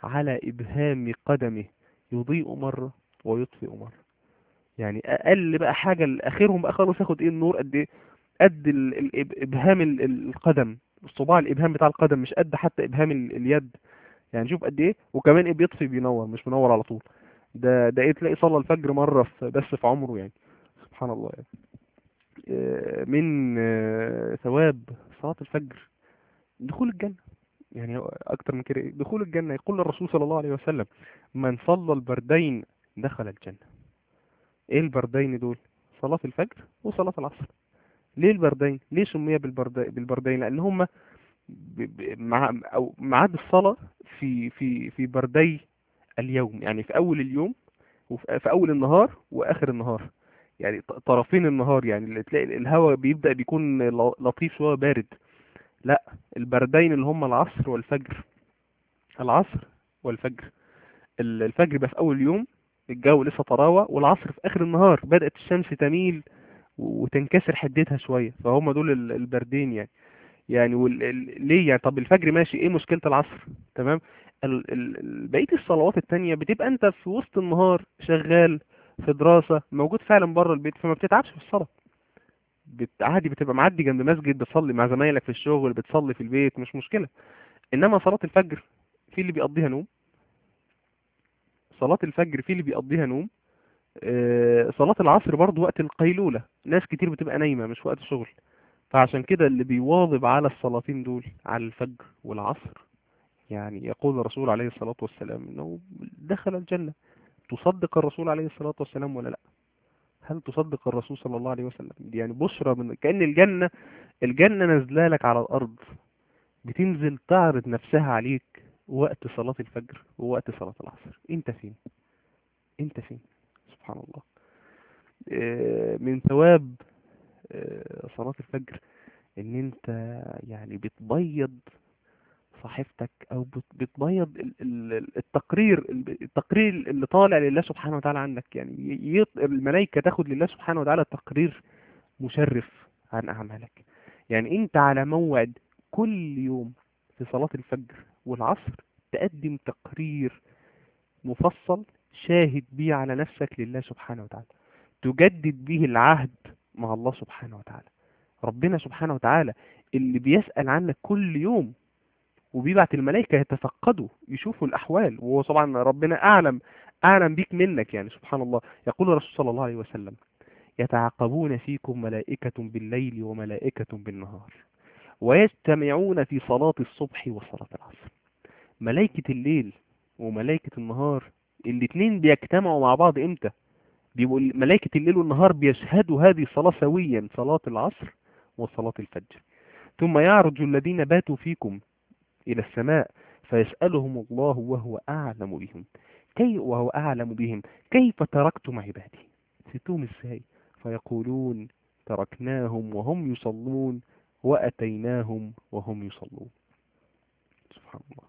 على إبهام قدمه يضيء مرة ويطفئ مرة يعني أقل بقى حاجة آخرهم بقى خالص ياخد إيه النور قد إيه قد ال- ال- إب- إبهام ال- ال- القدم الصباع الإبهام بتاع القدم مش قد حتى إبهام ال- اليد يعني شوف قد إيه وكمان إيه بيطفي بينور مش منور على طول ده ده إيه تلاقي صلى الفجر مرة في بس في عمره يعني سبحان الله يعني آه، من آه، ثواب صلاة الفجر دخول الجنة يعني هو أكتر من كده إيه؟ دخول الجنة يقول الرسول صلى الله عليه وسلم من صلى البردين دخل الجنة إيه البردين دول صلاة الفجر وصلاة العصر ليه البردين ليه سمي بالبردين بالبردين لأن هما ب- ب- مع أو ميعاد الصلاة في في في بردي اليوم يعني في أول اليوم وفي في أول النهار وآخر النهار يعني ط- طرفين النهار يعني اللي تلاقي الهواء بيبدأ بيكون ل- لطيف شوية بارد لا البردين اللي هم العصر والفجر العصر والفجر ال- الفجر بقى في أول يوم الجو لسه طراوة والعصر في آخر النهار بدأت الشمس تميل وتنكسر حدتها شوية فهم دول ال- البردين يعني يعني وال... ال- ليه يعني طب الفجر ماشي ايه مشكلة العصر تمام ال... ال... ال- بقية الصلوات التانية بتبقى انت في وسط النهار شغال في دراسة موجود فعلا بره البيت فما بتتعبش في الصلاة بت... عادي بتبقى معدي جنب مسجد بتصلي مع زمايلك في الشغل بتصلي في البيت مش مشكلة انما صلاة الفجر في اللي بيقضيها نوم صلاة الفجر في اللي بيقضيها نوم آه، صلاة العصر برضو وقت القيلولة ناس كتير بتبقى نايمة مش وقت شغل فعشان كده اللي بيواظب على الصلاتين دول على الفجر والعصر يعني يقول الرسول عليه الصلاة والسلام انه دخل الجنة تصدق الرسول عليه الصلاة والسلام ولا لا هل تصدق الرسول صلى الله عليه وسلم دي يعني بشرى من كأن الجنة الجنة نازله لك على الأرض بتنزل تعرض نفسها عليك وقت صلاة الفجر ووقت صلاة العصر انت فين انت فين سبحان الله آه، من ثواب آه، صلاة الفجر ان انت يعني بتبيض صحيفتك او بت- بتبيض ال- ال- التقرير التقرير اللي طالع لله سبحانه وتعالى عنك يعني يط- الملائكة تاخد لله سبحانه وتعالى تقرير مشرف عن اعمالك يعني انت على موعد كل يوم في صلاة الفجر والعصر تقدم تقرير مفصل شاهد بيه على نفسك لله سبحانه وتعالى تجدد به العهد مع الله سبحانه وتعالى ربنا سبحانه وتعالى اللي بيسأل عنك كل يوم وبيبعت الملائكة يتفقدوا يشوفوا الأحوال وهو طبعا ربنا أعلم أعلم بيك منك يعني سبحان الله يقول الرسول صلى الله عليه وسلم يتعاقبون فيكم ملائكة بالليل وملائكة بالنهار ويجتمعون في صلاة الصبح وصلاة العصر ملائكة الليل وملائكة النهار الاتنين بيجتمعوا مع بعض امتى بيبقوا ملائكة الليل والنهار بيشهدوا هذه الصلاة سويا صلاة العصر وصلاة الفجر ثم يعرج الذين باتوا فيكم إلى السماء فيسألهم الله وهو أعلم بهم كي وهو أعلم بهم كيف تركتم عبادي سيتوهم ازاي فيقولون تركناهم وهم يصلون وأتيناهم وهم يصلون سبحان الله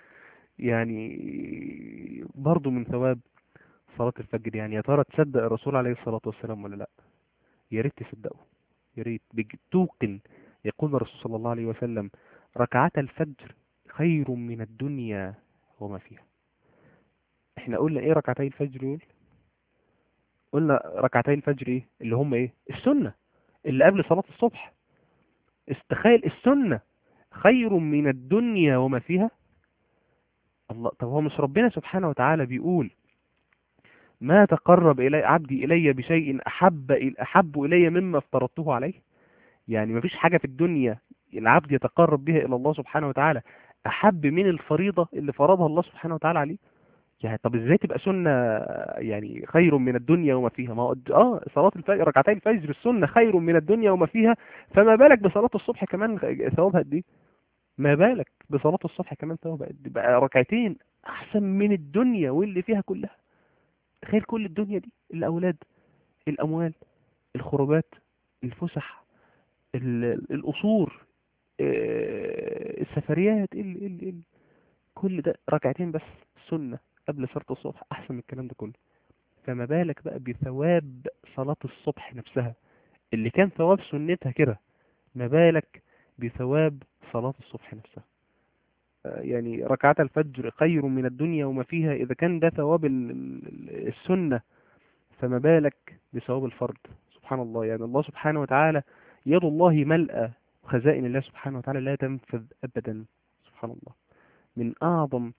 يعني برضو من ثواب صلاة الفجر يعني يا ترى تصدق الرسول عليه الصلاة والسلام ولا لا يا ريت تصدقه يا ريت بج- توقن يقول الرسول صلى الله عليه وسلم ركعتا الفجر خير من الدنيا وما فيها احنا قلنا ايه ركعتي الفجر دول قلنا ركعتي الفجر ايه اللي هم ايه السنة اللي قبل صلاة الصبح استخيل السنة خير من الدنيا وما فيها الله طب هو مش ربنا سبحانه وتعالى بيقول ما تقرب إلي عبدي إلي بشيء أحب أحب إلي مما افترضته عليه يعني مفيش حاجة في الدنيا العبد يتقرب بها إلى الله سبحانه وتعالى أحب من الفريضة اللي فرضها الله سبحانه وتعالى عليه يعني طب ازاي تبقى سنة يعني خير من الدنيا وما فيها ما هو اه صلاة الفجر ركعتي الفجر السنة خير من الدنيا وما فيها فما بالك بصلاة الصبح كمان ثوابها قد ايه ما بالك بصلاة الصبح كمان ثوابها قد ايه بقى ركعتين احسن من الدنيا واللي فيها كلها تخيل كل الدنيا دي الاولاد الاموال الخروجات الفسح ال- القصور آه، السفريات ال ال ال كل ده ركعتين بس سنة قبل صلاة الصبح أحسن من الكلام ده كله فما بالك بقى بثواب صلاة الصبح نفسها اللي كان ثواب سنتها كده ما بالك بثواب صلاة الصبح نفسها يعني ركعات الفجر خير من الدنيا وما فيها إذا كان ده ثواب ال- ال- السنة فما بالك بثواب الفرض سبحان الله يعني الله سبحانه وتعالى يد الله ملأى خزائن الله سبحانه وتعالى لا تنفذ أبدا سبحان الله من أعظم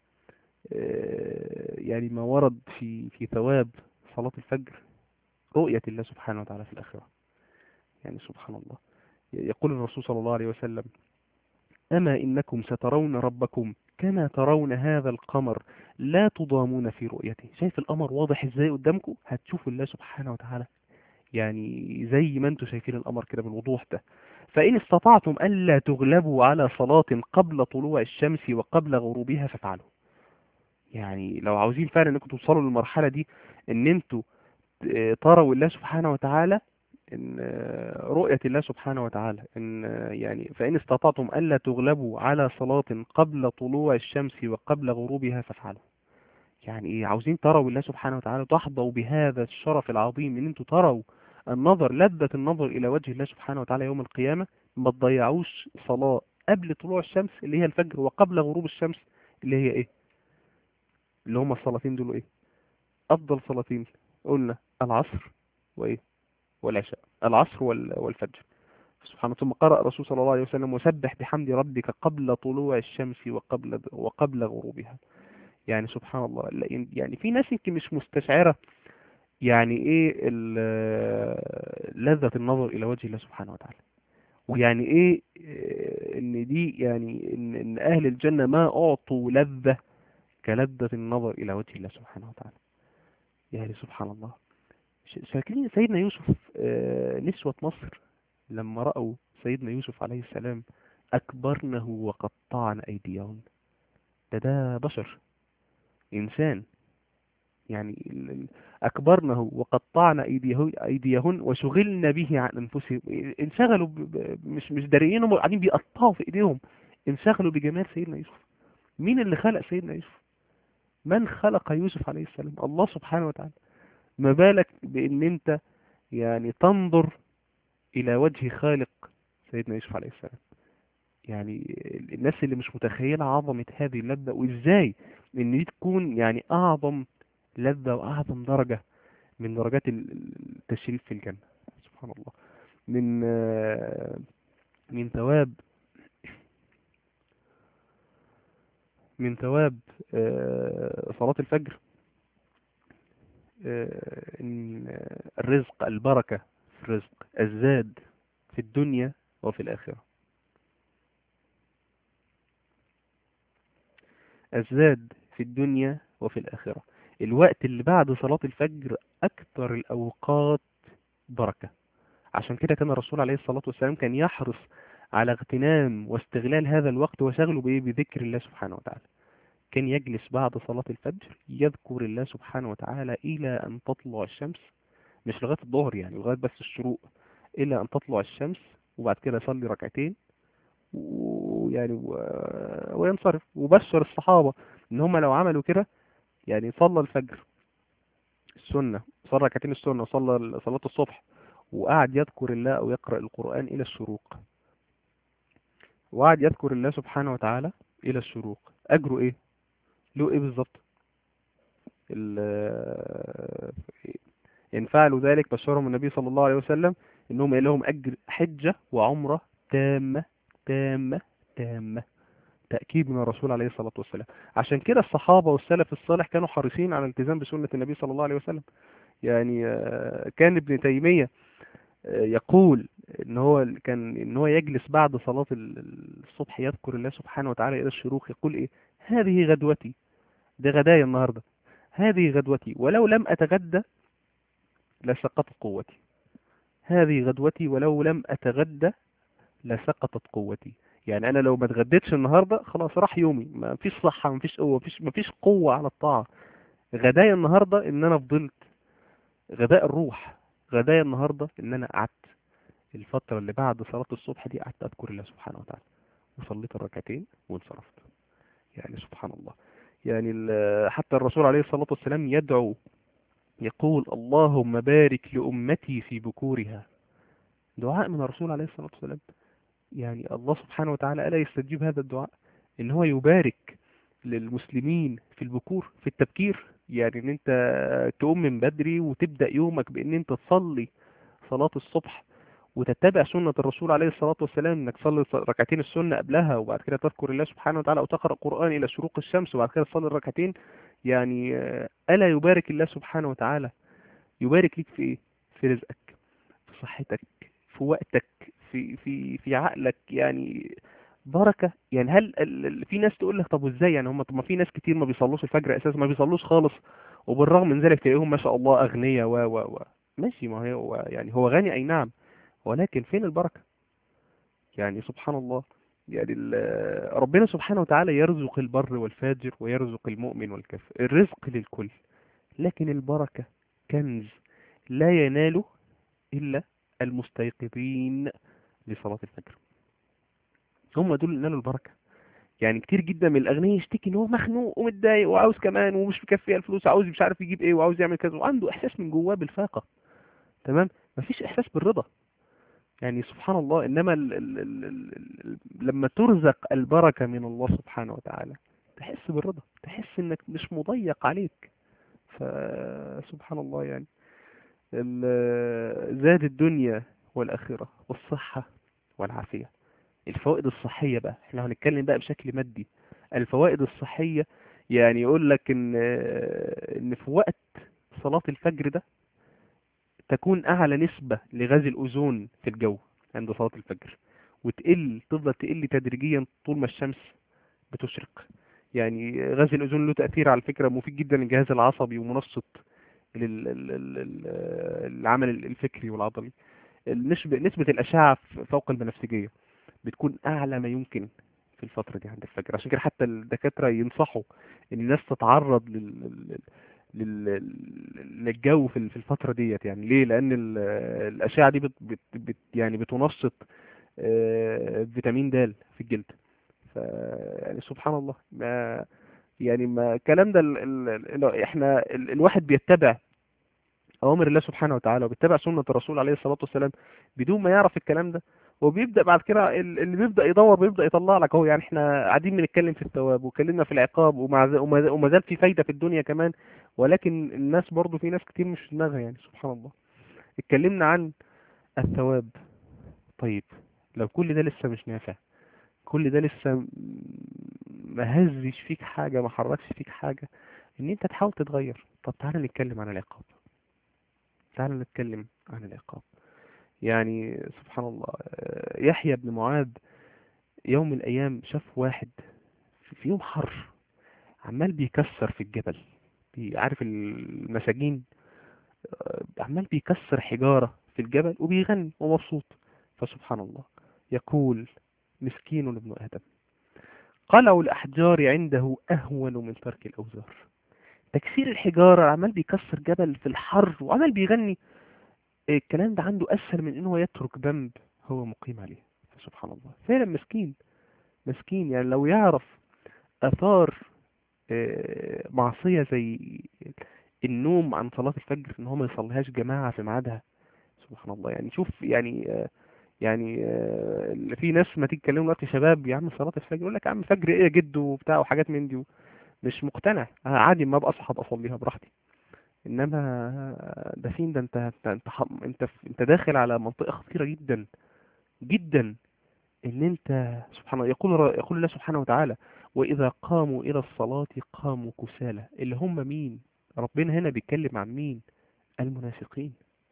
آه، يعني ما ورد في في ثواب صلاة الفجر رؤية الله سبحانه وتعالى في الآخرة يعني سبحان الله يقول الرسول صلى الله عليه وسلم أما إنكم سترون ربكم كما ترون هذا القمر لا تضامون في رؤيته شايف القمر واضح ازاي قدامكم هتشوفوا الله سبحانه وتعالى يعني زي ما انتم شايفين القمر كده بالوضوح ده فإن استطعتم ألا تغلبوا على صلاة قبل طلوع الشمس وقبل غروبها فافعلوا يعني لو عاوزين فعلا انكم توصلوا للمرحلة دي ان انتوا ت- تروا الله سبحانه وتعالى ان آه، رؤية الله سبحانه وتعالى ان آه، يعني فإن استطعتم ألا تغلبوا على صلاة قبل طلوع الشمس وقبل غروبها فافعلوا يعني ايه عاوزين تروا الله سبحانه وتعالى تحظوا بهذا الشرف العظيم ان انتوا تروا النظر لذة النظر الى وجه الله سبحانه وتعالى يوم القيامة ما تضيعوش صلاة قبل طلوع الشمس اللي هي الفجر وقبل غروب الشمس اللي هي ايه اللي هما الصلاتين دول ايه افضل صلاتين قلنا العصر وايه والعشاء العصر وال- والفجر سبحانه ثم قرأ الرسول صلى الله عليه وسلم وسبح بحمد ربك قبل طلوع الشمس وقبل وقبل غروبها يعني سبحان الله لا- يعني في ناس يمكن مش مستشعرة يعني ايه ال- لذة النظر الى وجه الله سبحانه وتعالى ويعني ايه آه، ان دي يعني ان, إن اهل الجنة ما اعطوا لذة كلذة النظر الى وجه الله سبحانه وتعالى يعني سبحان الله ش- فاكرين سيدنا يوسف آه، نسوة مصر لما رأوا سيدنا يوسف عليه السلام أكبرنه وقطعن أيديهن ده ده بشر إنسان يعني ال- ال- أكبرنه وقطعن أيديه أيديهن وشغلن به عن أنفسهم انشغلوا ب... ب... مش مش داريين هم قاعدين بيقطعوا في إيديهم انشغلوا بجمال سيدنا يوسف مين اللي خلق سيدنا يوسف من خلق يوسف عليه السلام الله سبحانه وتعالى ما بالك بأن أنت يعني تنظر إلى وجه خالق سيدنا يوسف عليه السلام يعني الناس اللي مش متخيلة عظمة هذه اللذة وإزاي إن دي تكون يعني أعظم لذة وأعظم درجة من درجات ال- التشريف في الجنة سبحان الله من آه، من ثواب من ثواب آه، صلاة الفجر آه، إن آه، الرزق البركة في الرزق الزاد في الدنيا وفي الآخرة الزاد في الدنيا وفي الآخرة الوقت اللي بعد صلاة الفجر أكثر الأوقات بركة عشان كده كان الرسول عليه الصلاة والسلام كان يحرص على اغتنام واستغلال هذا الوقت وشغله بإيه بذكر الله سبحانه وتعالى كان يجلس بعد صلاة الفجر يذكر الله سبحانه وتعالى إلى أن تطلع الشمس مش لغاية الظهر يعني لغاية بس الشروق إلى أن تطلع الشمس وبعد كده يصلي ركعتين ويعني و- وينصرف وبشر الصحابة إن هم لو عملوا كده يعني صلى الفجر السنة صلى ركعتين السنة وصلى صلاة الصبح وقعد يذكر الله أو يقرأ القرآن إلى الشروق وقعد يذكر الله سبحانه وتعالى إلى الشروق أجره إيه؟ له إيه بالظبط؟ ال- إن فعلوا ذلك بشرهم النبي صلى الله عليه وسلم إنهم لهم أجر حجة وعمرة تامة تامة تامة تأكيد من الرسول عليه الصلاة والسلام عشان كده الصحابة والسلف الصالح كانوا حريصين على الالتزام بسنة النبي صلى الله عليه وسلم يعني آه، كان ابن تيمية آه، يقول ان هو كان ان هو يجلس بعد صلاة ال- الصبح يذكر الله سبحانه وتعالى الى الشروق يقول ايه هذه غدوتي ده غدايا النهاردة هذه غدوتي ولو لم اتغدى لسقطت قوتي هذه غدوتي ولو لم اتغدى لسقطت قوتي يعني انا لو ما اتغديتش النهارده خلاص راح يومي ما فيش صحة ما فيش قوة ما فيش ما فيش قوة على الطاعة غدايا النهارده ان انا فضلت غداء الروح غدايا النهارده ان انا قعدت الفترة اللي بعد صلاة الصبح دي قعدت اذكر الله سبحانه وتعالى وصليت الركعتين وانصرفت يعني سبحان الله يعني ال- حتى الرسول عليه الصلاة والسلام يدعو يقول اللهم بارك لأمتي في بكورها دعاء من الرسول عليه الصلاة والسلام يعني الله سبحانه وتعالى ألا يستجيب هذا الدعاء ان هو يبارك للمسلمين في البكور في التبكير يعني ان انت تقوم من بدري وتبدأ يومك بان انت تصلي صلاة الصبح وتتبع سنة الرسول عليه الصلاة والسلام انك تصلي ركعتين السنة قبلها وبعد كده تذكر الله سبحانه وتعالى وتقرأ قرآن الى شروق الشمس وبعد كده تصلي الركعتين يعني آه، ألا يبارك الله سبحانه وتعالى يبارك ليك في ايه في رزقك في صحتك في وقتك في في في عقلك يعني بركة يعني هل ال- ال- في ناس تقول لك طب وازاي يعني هم طب ما في ناس كتير ما بيصلوش الفجر اساسا ما بيصلوش خالص وبالرغم من ذلك تلاقيهم ما شاء الله اغنياء و و و ماشي ما هو يعني هو غني اي نعم ولكن فين البركة يعني سبحان الله يعني ال- ربنا سبحانه وتعالى يرزق البر والفاجر ويرزق المؤمن والكافر الرزق للكل لكن البركة كنز لا يناله إلا المستيقظين لصلاة الفجر هم دول اللي نالوا البركة يعني كتير جدا من الأغنياء يشتكي إن هو مخنوق ومتضايق وعاوز كمان ومش مكفيه الفلوس عاوز مش عارف يجيب إيه وعاوز يعمل كذا وعنده إحساس من جواه بالفاقة تمام مفيش إحساس بالرضا يعني سبحان الله إنما ال ال ال ال ال لما ترزق البركة من الله سبحانه وتعالى تحس بالرضا تحس إنك مش مضيق عليك فسبحان الله يعني ال- زاد الدنيا والآخرة والصحة والعافية الفوائد الصحية بقى احنا هنتكلم بقى بشكل مادي الفوائد الصحية يعني يقول لك ان ان في وقت صلاة الفجر ده تكون اعلى نسبة لغاز الاوزون في الجو عند صلاة الفجر وتقل تفضل تقل تدريجيا طول ما الشمس بتشرق يعني غاز الاوزون له تأثير على فكرة مفيد جدا للجهاز العصبي ومنشط لل- لل- لل- العمل الفكري والعضلي النسبة نسبة الأشعة فوق البنفسجية بتكون أعلى ما يمكن في الفترة دي عند الفجر عشان كده حتى الدكاترة ينصحوا إن الناس تتعرض لل... لل... لل... للجو في في الفترة ديت يعني ليه؟ لأن ال- الأشعة دي بت... بت... بت... يعني بتنشط آه، فيتامين د في الجلد ف يعني سبحان الله ما يعني ما الكلام ده ال... ال... ال... احنا ال... الواحد بيتبع أوامر الله سبحانه وتعالى وبيتبع سنة الرسول عليه الصلاة والسلام بدون ما يعرف الكلام ده وبيبدأ بعد كده ال- اللي بيبدأ يدور بيبدأ يطلع لك اهو يعني احنا قاعدين بنتكلم في الثواب واتكلمنا في العقاب ومع ذ- وما ز- وما زال في فايدة في الدنيا كمان ولكن الناس برضو في ناس كتير مش في دماغها يعني سبحان الله اتكلمنا عن الثواب طيب لو كل ده لسه مش نافع كل ده لسه م- ما هزش فيك حاجة ما حركش فيك حاجة ان انت تحاول تتغير طب تعالى نتكلم عن العقاب تعالى نتكلم عن العقاب يعني سبحان الله آه، يحيى بن معاذ يوم من الأيام شاف واحد في في يوم حر عمال بيكسر في الجبل بي- عارف المساجين آه، عمال بيكسر حجارة في الجبل وبيغني ومبسوط فسبحان الله يقول مسكين ابن آدم قلع الأحجار عنده أهون من ترك الأوزار تكسير الحجارة عمال بيكسر جبل في الحر وعمال بيغني الكلام ده عنده أسهل من إنه يترك ذنب هو مقيم عليه سبحان الله فعلا مسكين مسكين يعني لو يعرف آثار آه، معصية زي النوم عن صلاة الفجر إن هو ما يصليهاش جماعة في ميعادها سبحان الله يعني شوف يعني آه، يعني آه، في ناس ما تيجي تكلموا دلوقتي شباب يا عم صلاة الفجر يقول لك يا عم فجر ايه يا جد وبتاع وحاجات من دي مش مقتنع آه، عادي ما ابقى اصحى ابقى اصليها براحتي انما ده فين ده انت انت انت ح- انت, في- انت داخل على منطقة خطيرة جدا جدا ان انت سبحان الله يقول ر- يقول الله سبحانه وتعالى واذا قاموا الى الصلاة قاموا كسالى اللي هم مين ربنا هنا بيتكلم عن مين المنافقين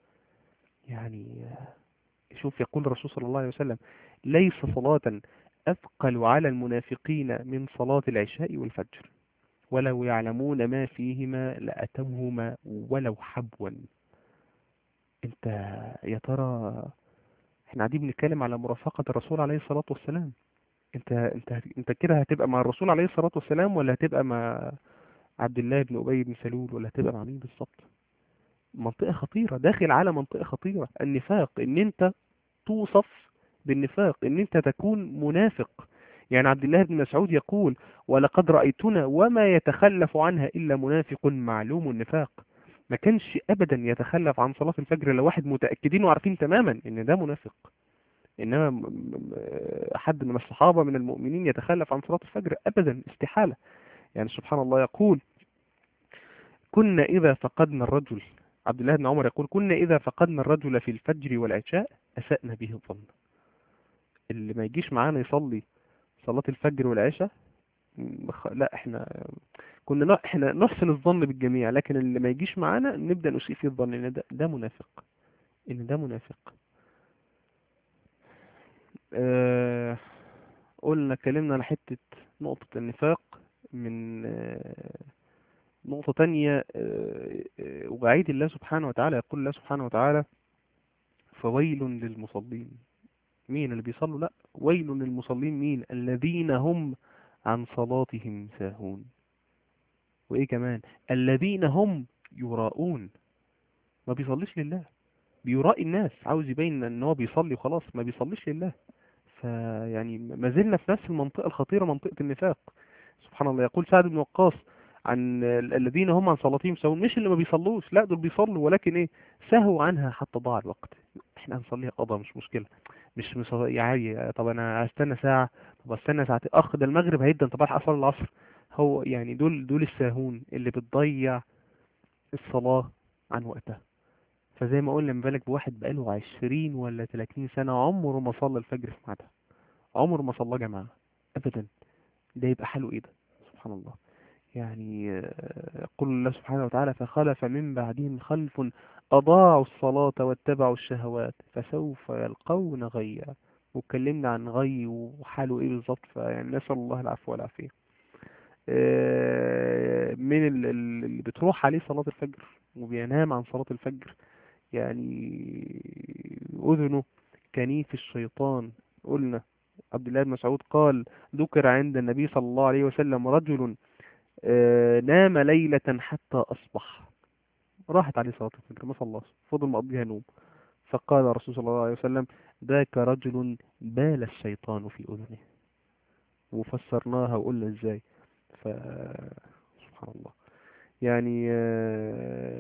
يعني شوف يقول الرسول صلى الله عليه وسلم ليس صلاة أثقل على المنافقين من صلاة العشاء والفجر ولو يعلمون ما فيهما لأتوهما ولو حبوا انت يا ترى احنا قاعدين بنتكلم على مرافقة الرسول عليه الصلاة والسلام انت انت انت كده هتبقى مع الرسول عليه الصلاة والسلام ولا هتبقى مع عبد الله بن أبي بن سلول ولا هتبقى مع مين بالظبط منطقة خطيرة داخل على منطقة خطيرة النفاق ان انت توصف بالنفاق ان انت تكون منافق يعني عبد الله بن مسعود يقول ولقد رأيتنا وما يتخلف عنها إلا منافق معلوم النفاق ما كانش أبدا يتخلف عن صلاة الفجر لو واحد متأكدين وعارفين تماما ان ده منافق انما م- م- حد من الصحابة من المؤمنين يتخلف عن صلاة الفجر ابدا استحالة يعني سبحان الله يقول كنا اذا فقدنا الرجل عبد الله بن عمر يقول كنا اذا فقدنا الرجل في الفجر والعشاء اسأنا به الظن اللي ما يجيش معانا يصلي صلاة الفجر والعشاء م- خ- لا احنا كنا ن- احنا نحسن الظن بالجميع لكن اللي ما يجيش معانا نبدأ نسيء فيه الظن ان ده, ده منافق ان ده منافق آه قلنا اتكلمنا على حتة نقطة النفاق من آه نقطة تانية آه آه، وعيد الله سبحانه وتعالى يقول الله سبحانه وتعالى فويل للمصلين مين اللي بيصلوا لا ويل للمصلين مين الذين هم عن صلاتهم ساهون وايه كمان الذين هم يراؤون ما بيصليش لله بيرائي الناس عاوز يبين ان هو بيصلي وخلاص ما بيصليش لله فيعني ما زلنا في نفس المنطقة الخطيرة منطقة النفاق سبحان الله يقول سعد بن وقاص عن ال- الذين هم عن صلاتهم سهون مش اللي ما بيصلوش لا دول بيصلوا ولكن ايه سهوا عنها حتى ضاع الوقت احنا هنصليها قضاء مش مشكلة مش مش يا عادي طب انا هستنى ساعة طب استنى ساعتين اخ ده المغرب هيدا طب الحق اصلي العصر هو يعني دول دول الساهون اللي بتضيع الصلاة عن وقتها فزي ما قلنا ما بالك بواحد بقاله عشرين ولا تلاتين سنة عمره ما صلى الفجر في ميعادها عمره ما صلى جماعة أبدا ده يبقى حاله إيه ده سبحان الله يعني آه، يقول الله سبحانه وتعالى فخلف من بعدهم خلف أضاعوا الصلاة واتبعوا الشهوات فسوف يلقون غيا واتكلمنا عن غي وحاله إيه بالظبط فيعني نسأل الله العفو والعافية آه، من ال- ال- اللي بتروح عليه صلاة الفجر وبينام عن صلاة الفجر يعني أذنه كنيف الشيطان قلنا عبد الله بن مسعود قال ذكر عند النبي صلى الله عليه وسلم رجل آه، نام ليلة حتى أصبح راحت عليه صلاة الفجر ما صلاش فضل مقضيها نوم فقال الرسول صلى الله عليه وسلم ذاك رجل بال الشيطان في أذنه وفسرناها وقلنا ازاي ف سبحان الله يعني آه،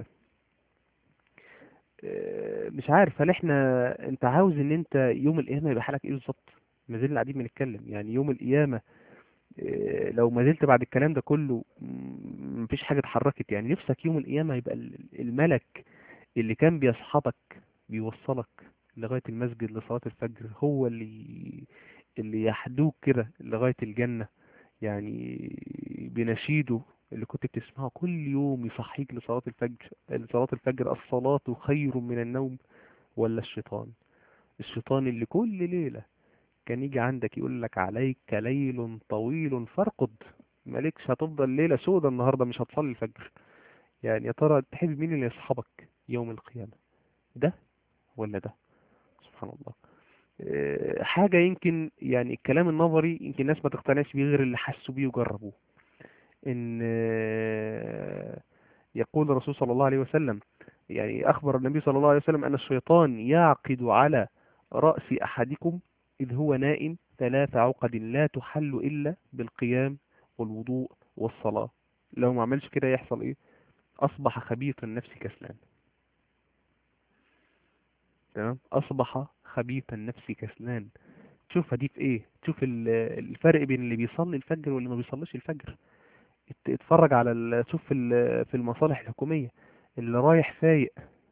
آه، مش عارف هل احنا انت عاوز ان انت يوم القيامة يبقى حالك ايه بالظبط ما زلنا قاعدين بنتكلم يعني يوم القيامة آه، لو ما زلت بعد الكلام ده كله م- مفيش حاجة اتحركت يعني نفسك يوم القيامة يبقى ال- الملك اللي كان بيصحبك بيوصلك لغاية المسجد لصلاة الفجر هو اللي اللي يحدوك كده لغاية الجنة يعني بنشيده اللي كنت بتسمعه كل يوم يصحيك لصلاة الفجر لصلاة الفجر الصلاة خير من النوم ولا الشيطان الشيطان اللي كل ليلة كان يجي عندك يقول لك عليك ليل طويل فارقد مالكش هتفضل ليلة سودة النهاردة مش هتصلي الفجر يعني يا ترى تحب مين اللي يصحبك يوم القيامة ده ولا ده سبحان الله آه، حاجة يمكن يعني الكلام النظري يمكن الناس ما تقتنعش بيه غير اللي حسوا بيه وجربوه ان آه، يقول الرسول صلى الله عليه وسلم يعني اخبر النبي صلى الله عليه وسلم ان الشيطان يعقد على رأس احدكم اذ هو نائم ثلاث عقد لا تحل الا بالقيام والوضوء والصلاة لو ما عملش كده يحصل ايه اصبح خبيث النفس كسلان تمام اصبح خبيث النفس كسلان تشوفها دي في ايه تشوف ال- الفرق بين اللي بيصلي الفجر واللي ما بيصليش الفجر ات- اتفرج على ال- شوف في ال- في المصالح الحكومية اللي رايح فايق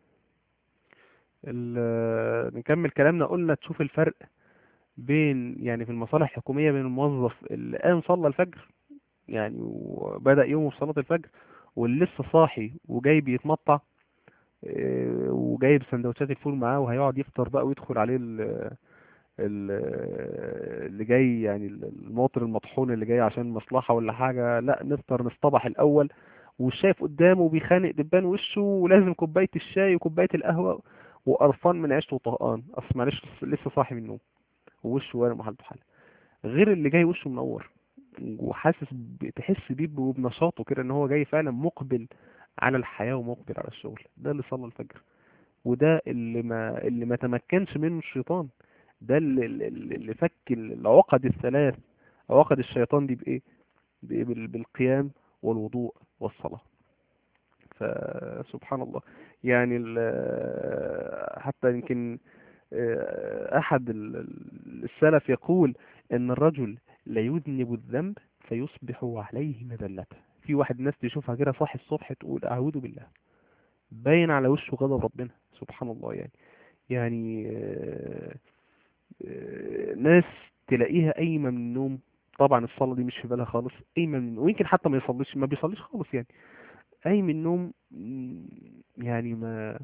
ال- نكمل كلامنا قلنا تشوف الفرق بين يعني في المصالح الحكومية بين الموظف اللي قام صلى الفجر يعني وبدأ يومه في صلاة الفجر واللي لسه صاحي وجاي بيتمطع اه، وجايب سندوتشات الفول معاه وهيقعد يفطر بقى ويدخل عليه ال ال- اللي جاي يعني المواطن المطحون اللي جاي عشان مصلحة ولا حاجة لا نفطر نصطبح الأول والشايف قدامه بيخانق دبان وشه ولازم كوباية الشاي وكوباية القهوة وقرفان من عيشته وطهقان أصل معلش لسه صاحي من النوم ووشه ولا محلته حاله غير اللي جاي وشه منور وحاسس ب- تحس بيه ب- بنشاطه كده ان هو جاي فعلا مقبل على الحياة ومقبل على الشغل ده اللي صلى الفجر وده اللي ما اللي ما تمكنش منه الشيطان ده اللي, اللي اللي فك العقد الثلاث عقد الشيطان دي بإيه بإيه؟ بال- بالقيام والوضوء والصلاة فسبحان الله يعني ال- حتى يمكن آه، أحد ال- ال- السلف يقول إن الرجل لا يذنب الذنب فيصبح عليه مذلته في واحد ناس تشوفها كده صاحي الصبح تقول أعوذ بالله باين على وشه غضب ربنا سبحان الله يعني يعني آه، آه، ناس تلاقيها قايمة من النوم طبعا الصلاة دي مش في بالها خالص قايمة من النوم ويمكن حتى ما يصليش ما بيصليش خالص يعني قايم من النوم مم، يعني ما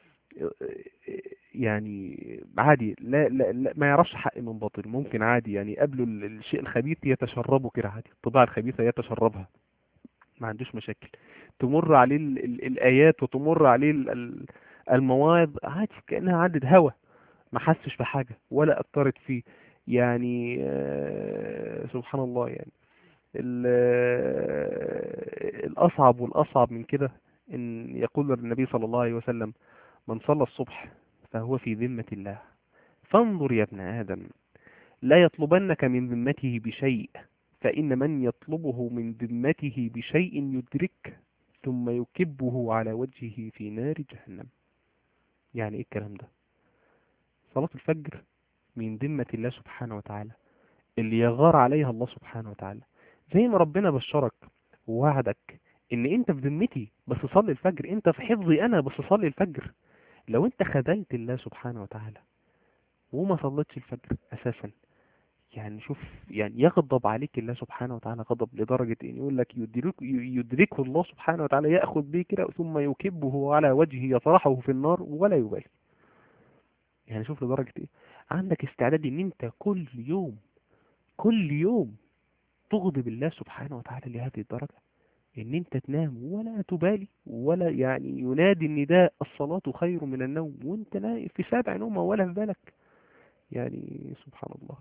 يعني عادي لا, لا, لا ما يعرفش حق من باطل ممكن عادي يعني قبله ال- الشيء الخبيث يتشربه كده عادي الطباع الخبيثة يتشربها ما عندوش مشاكل تمر عليه ال ال الآيات وتمر عليه ال ال المواعظ عادي كأنها عدد هوا ما حسش بحاجة ولا أثرت فيه يعني آه، سبحان الله يعني ال- آه، الأصعب والأصعب من كده إن يقول النبي صلى الله عليه وسلم من صلى الصبح فهو في ذمة الله فانظر يا ابن آدم لا يطلبنك من ذمته بشيء فإن من يطلبه من ذمته بشيء يدرك ثم يكبه على وجهه في نار جهنم يعني ايه الكلام ده صلاة الفجر من ذمة الله سبحانه وتعالى اللي يغار عليها الله سبحانه وتعالى زي ما ربنا بشرك ووعدك ان انت في ذمتي بس صلي الفجر انت في حفظي انا بس صلي الفجر لو انت خذلت الله سبحانه وتعالى وما صليتش الفجر اساسا يعني شوف يعني يغضب عليك الله سبحانه وتعالى غضب لدرجة ان يقول لك يدرك يدركه الله سبحانه وتعالى يأخذ به كده ثم يكبه على وجهه يطرحه في النار ولا يبالي يعني شوف لدرجة ايه عندك استعداد ان انت كل يوم كل يوم تغضب الله سبحانه وتعالى لهذه الدرجة ان انت تنام ولا تبالي ولا يعني ينادي النداء الصلاة خير من النوم وانت نايم في سابع نومة ولا في بالك يعني سبحان الله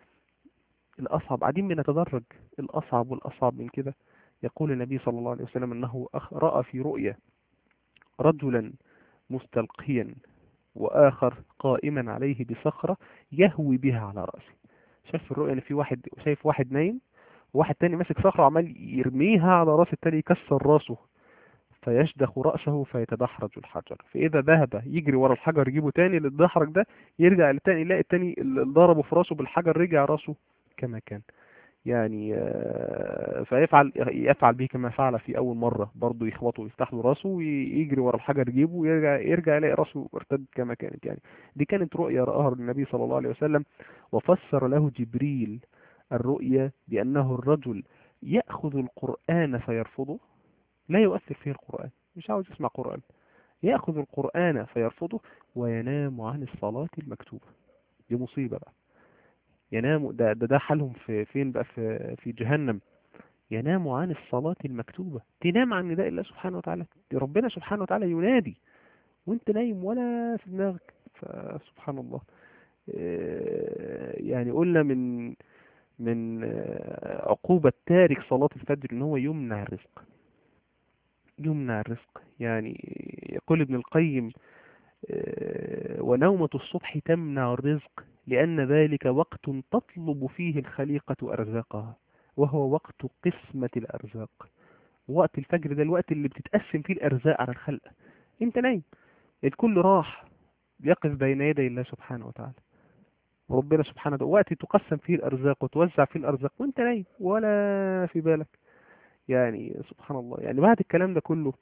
الأصعب قاعدين بنتدرج الأصعب والأصعب من كده يقول النبي صلى الله عليه وسلم أنه أخ- رأى في رؤيا رجلا مستلقيا وآخر قائما عليه بصخرة يهوي بها على رأسه شاف في الرؤيا ان في واحد شايف واحد نايم وواحد تاني ماسك صخرة وعمال يرميها على راس التاني يكسر راسه فيشدخ رأسه فيتدحرج الحجر فإذا ذهب يجري ورا الحجر يجيبه تاني للدحرج ده يرجع للتاني يلاقي التاني اللي ضربه في راسه بالحجر رجع راسه كما كان يعني آه، فيفعل يفعل به كما فعل في أول مرة برضه يخبطه ويفتح له راسه ويجري ورا الحجر يجيبه ويرجع يرجع يلاقي راسه ارتد كما كانت يعني دي كانت رؤيا رآها النبي صلى الله عليه وسلم وفسر له جبريل الرؤيا بأنه الرجل يأخذ القرآن فيرفضه لا يؤثر فيه القرآن مش عاوز يسمع قرآن يأخذ القرآن فيرفضه وينام عن الصلاة المكتوبة دي مصيبة بقى ينام ده ده, ده حالهم في فين بقى في في جهنم ينام عن الصلاة المكتوبة تنام عن نداء الله سبحانه وتعالى ربنا سبحانه وتعالى ينادي وانت نايم ولا في دماغك فسبحان الله آه، يعني قلنا من من آه، عقوبة تارك صلاة الفجر ان هو يمنع الرزق يمنع الرزق يعني يقول ابن القيم آه، ونومة الصبح تمنع الرزق لأن ذلك وقت تطلب فيه الخليقة أرزاقها وهو وقت قسمة الأرزاق وقت الفجر ده الوقت اللي بتتقسم فيه الأرزاق على الخلق انت نايم الكل راح يقف بين يدي الله سبحانه وتعالى وربنا سبحانه وتعالى وقت تقسم فيه الأرزاق وتوزع فيه الأرزاق وانت نايم ولا في بالك يعني سبحان الله يعني بعد الكلام ده كله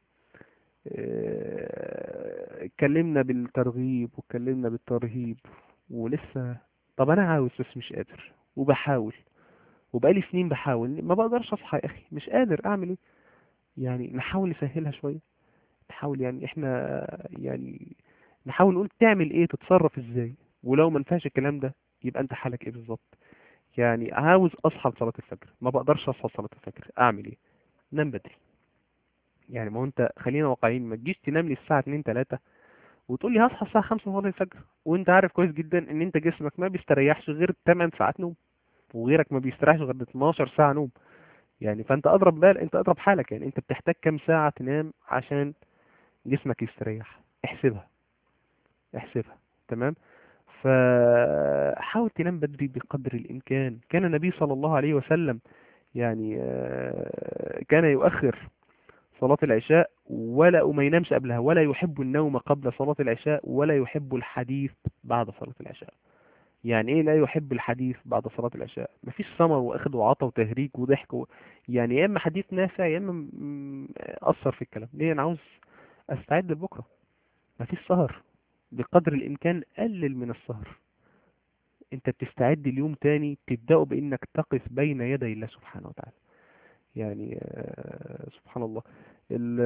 آه، اتكلمنا بالترغيب واتكلمنا بالترهيب ولسه طب انا عاوز بس مش قادر وبحاول وبقالي سنين بحاول ما بقدرش اصحى يا اخي مش قادر اعمل ايه يعني نحاول نسهلها شوية نحاول يعني احنا يعني نحاول نقول تعمل ايه تتصرف ازاي ولو ما نفعش الكلام ده يبقى انت حالك ايه بالظبط يعني عاوز اصحى لصلاة الفجر ما بقدرش اصحى لصلاة الفجر اعمل ايه نام بدري يعني ما هو انت خلينا واقعيين ما تجيش تنام لي الساعة 2 3 وتقول لي هصحى الساعة 5 صلاة الفجر وانت عارف كويس جدا ان انت جسمك ما بيستريحش غير 8 ساعات نوم وغيرك ما بيستريحش غير 12 ساعة نوم يعني فانت اضرب بال انت اضرب حالك يعني انت بتحتاج كام ساعة تنام عشان جسمك يستريح احسبها احسبها تمام فحاول تنام بدري بقدر الامكان كان النبي صلى الله عليه وسلم يعني آه، كان يؤخر صلاة العشاء ولا وما ينامش قبلها ولا يحب النوم قبل صلاة العشاء ولا يحب الحديث بعد صلاة العشاء يعني ايه لا يحب الحديث بعد صلاة العشاء مفيش سمر واخد وعطا وتهريج وضحك و... يعني يا اما حديث نافع يا اما م- اثر في الكلام ليه انا عاوز استعد لبكره مفيش سهر بقدر الامكان قلل من السهر انت بتستعد اليوم تاني تبدأه بانك تقف بين يدي الله سبحانه وتعالى يعني آه، سبحان الله ال-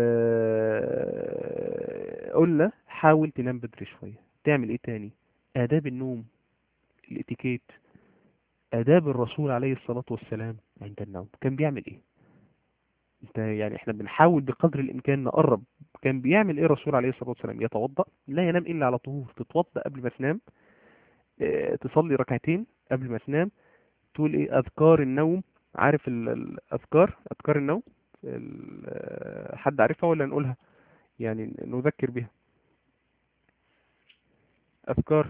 آه، قلنا حاول تنام بدري شوية تعمل ايه تاني آداب النوم الاتيكيت آداب الرسول عليه الصلاة والسلام عند النوم كان بيعمل ايه انت يعني احنا بنحاول بقدر الامكان نقرب كان بيعمل ايه الرسول عليه الصلاة والسلام يتوضأ لا ينام الا على طهور تتوضأ قبل ما تنام اه، تصلي ركعتين قبل ما تنام تقول ايه اذكار النوم عارف ال- الاذكار اذكار النوم ال- اه، حد عارفها ولا نقولها يعني نذكر بها اذكار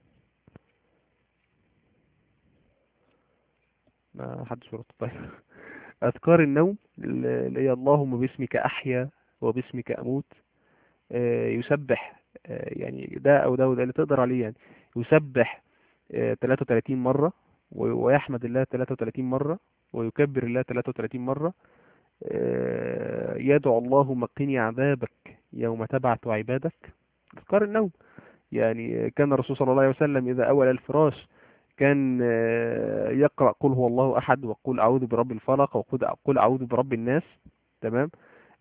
ما حدش يرد طيب أذكار النوم اللي هي اللهم باسمك أحيا وباسمك أموت آه، يسبح آه، يعني ده أو ده وده اللي تقدر عليه يعني يسبح آه، 33 مرة و- ويحمد الله 33 مرة ويكبر الله 33 مرة آه، يدعو اللهم قني عذابك يوم تبعث عبادك أذكار النوم يعني كان الرسول صلى الله عليه وسلم إذا أول الفراش كان آه، يقرأ قل هو الله أحد وقل أعوذ برب الفلق وقل قل أعوذ برب الناس تمام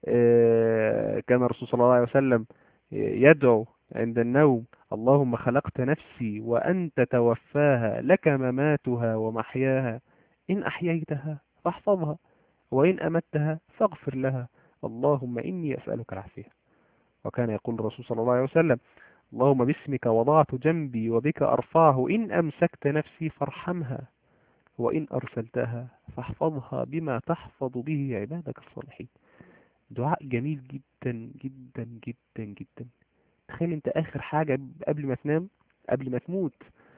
آه، كان الرسول صلى الله عليه وسلم يدعو عند النوم اللهم خلقت نفسي وأنت توفاها لك مماتها ومحياها إن أحييتها فاحفظها وإن أمتها فاغفر لها اللهم إني أسألك العافية وكان يقول الرسول صلى الله عليه وسلم اللهم باسمك وضعت جنبي وبك أرفعه إن أمسكت نفسي فارحمها وإن أرسلتها فاحفظها بما تحفظ به عبادك الصالحين دعاء جميل جدا جدا جدا جدا تخيل انت آخر حاجة قبل ما تنام قبل ما تموت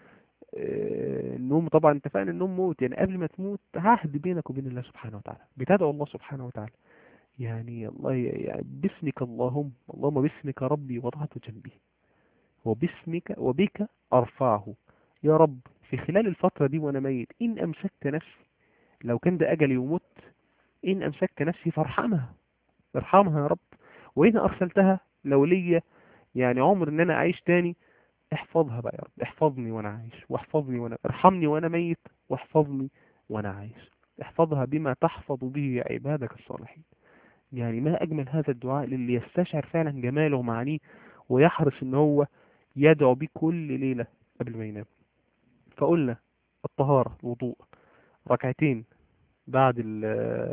آه، النوم طبعا اتفقنا النوم موت يعني قبل ما تموت عهد بينك وبين الله سبحانه وتعالى بتدعو الله سبحانه وتعالى يعني الله يعني باسمك اللهم اللهم باسمك ربي وضعت جنبي وباسمك وبك أرفعه يا رب في خلال الفترة دي وأنا ميت إن أمسكت نفسي لو كان ده أجلي ومت إن أمسكت نفسي فارحمها ارحمها يا رب وإن أرسلتها لو ليا يعني عمر إن أنا أعيش تاني احفظها بقى يا رب احفظني وأنا عايش واحفظني وأنا ارحمني وأنا ميت واحفظني وأنا عايش احفظها بما تحفظ به عبادك الصالحين يعني ما أجمل هذا الدعاء للي يستشعر فعلا جماله ومعانيه ويحرص إن هو يدعو بيه كل ليلة قبل ما ينام فقلنا الطهارة الوضوء ركعتين بعد ال-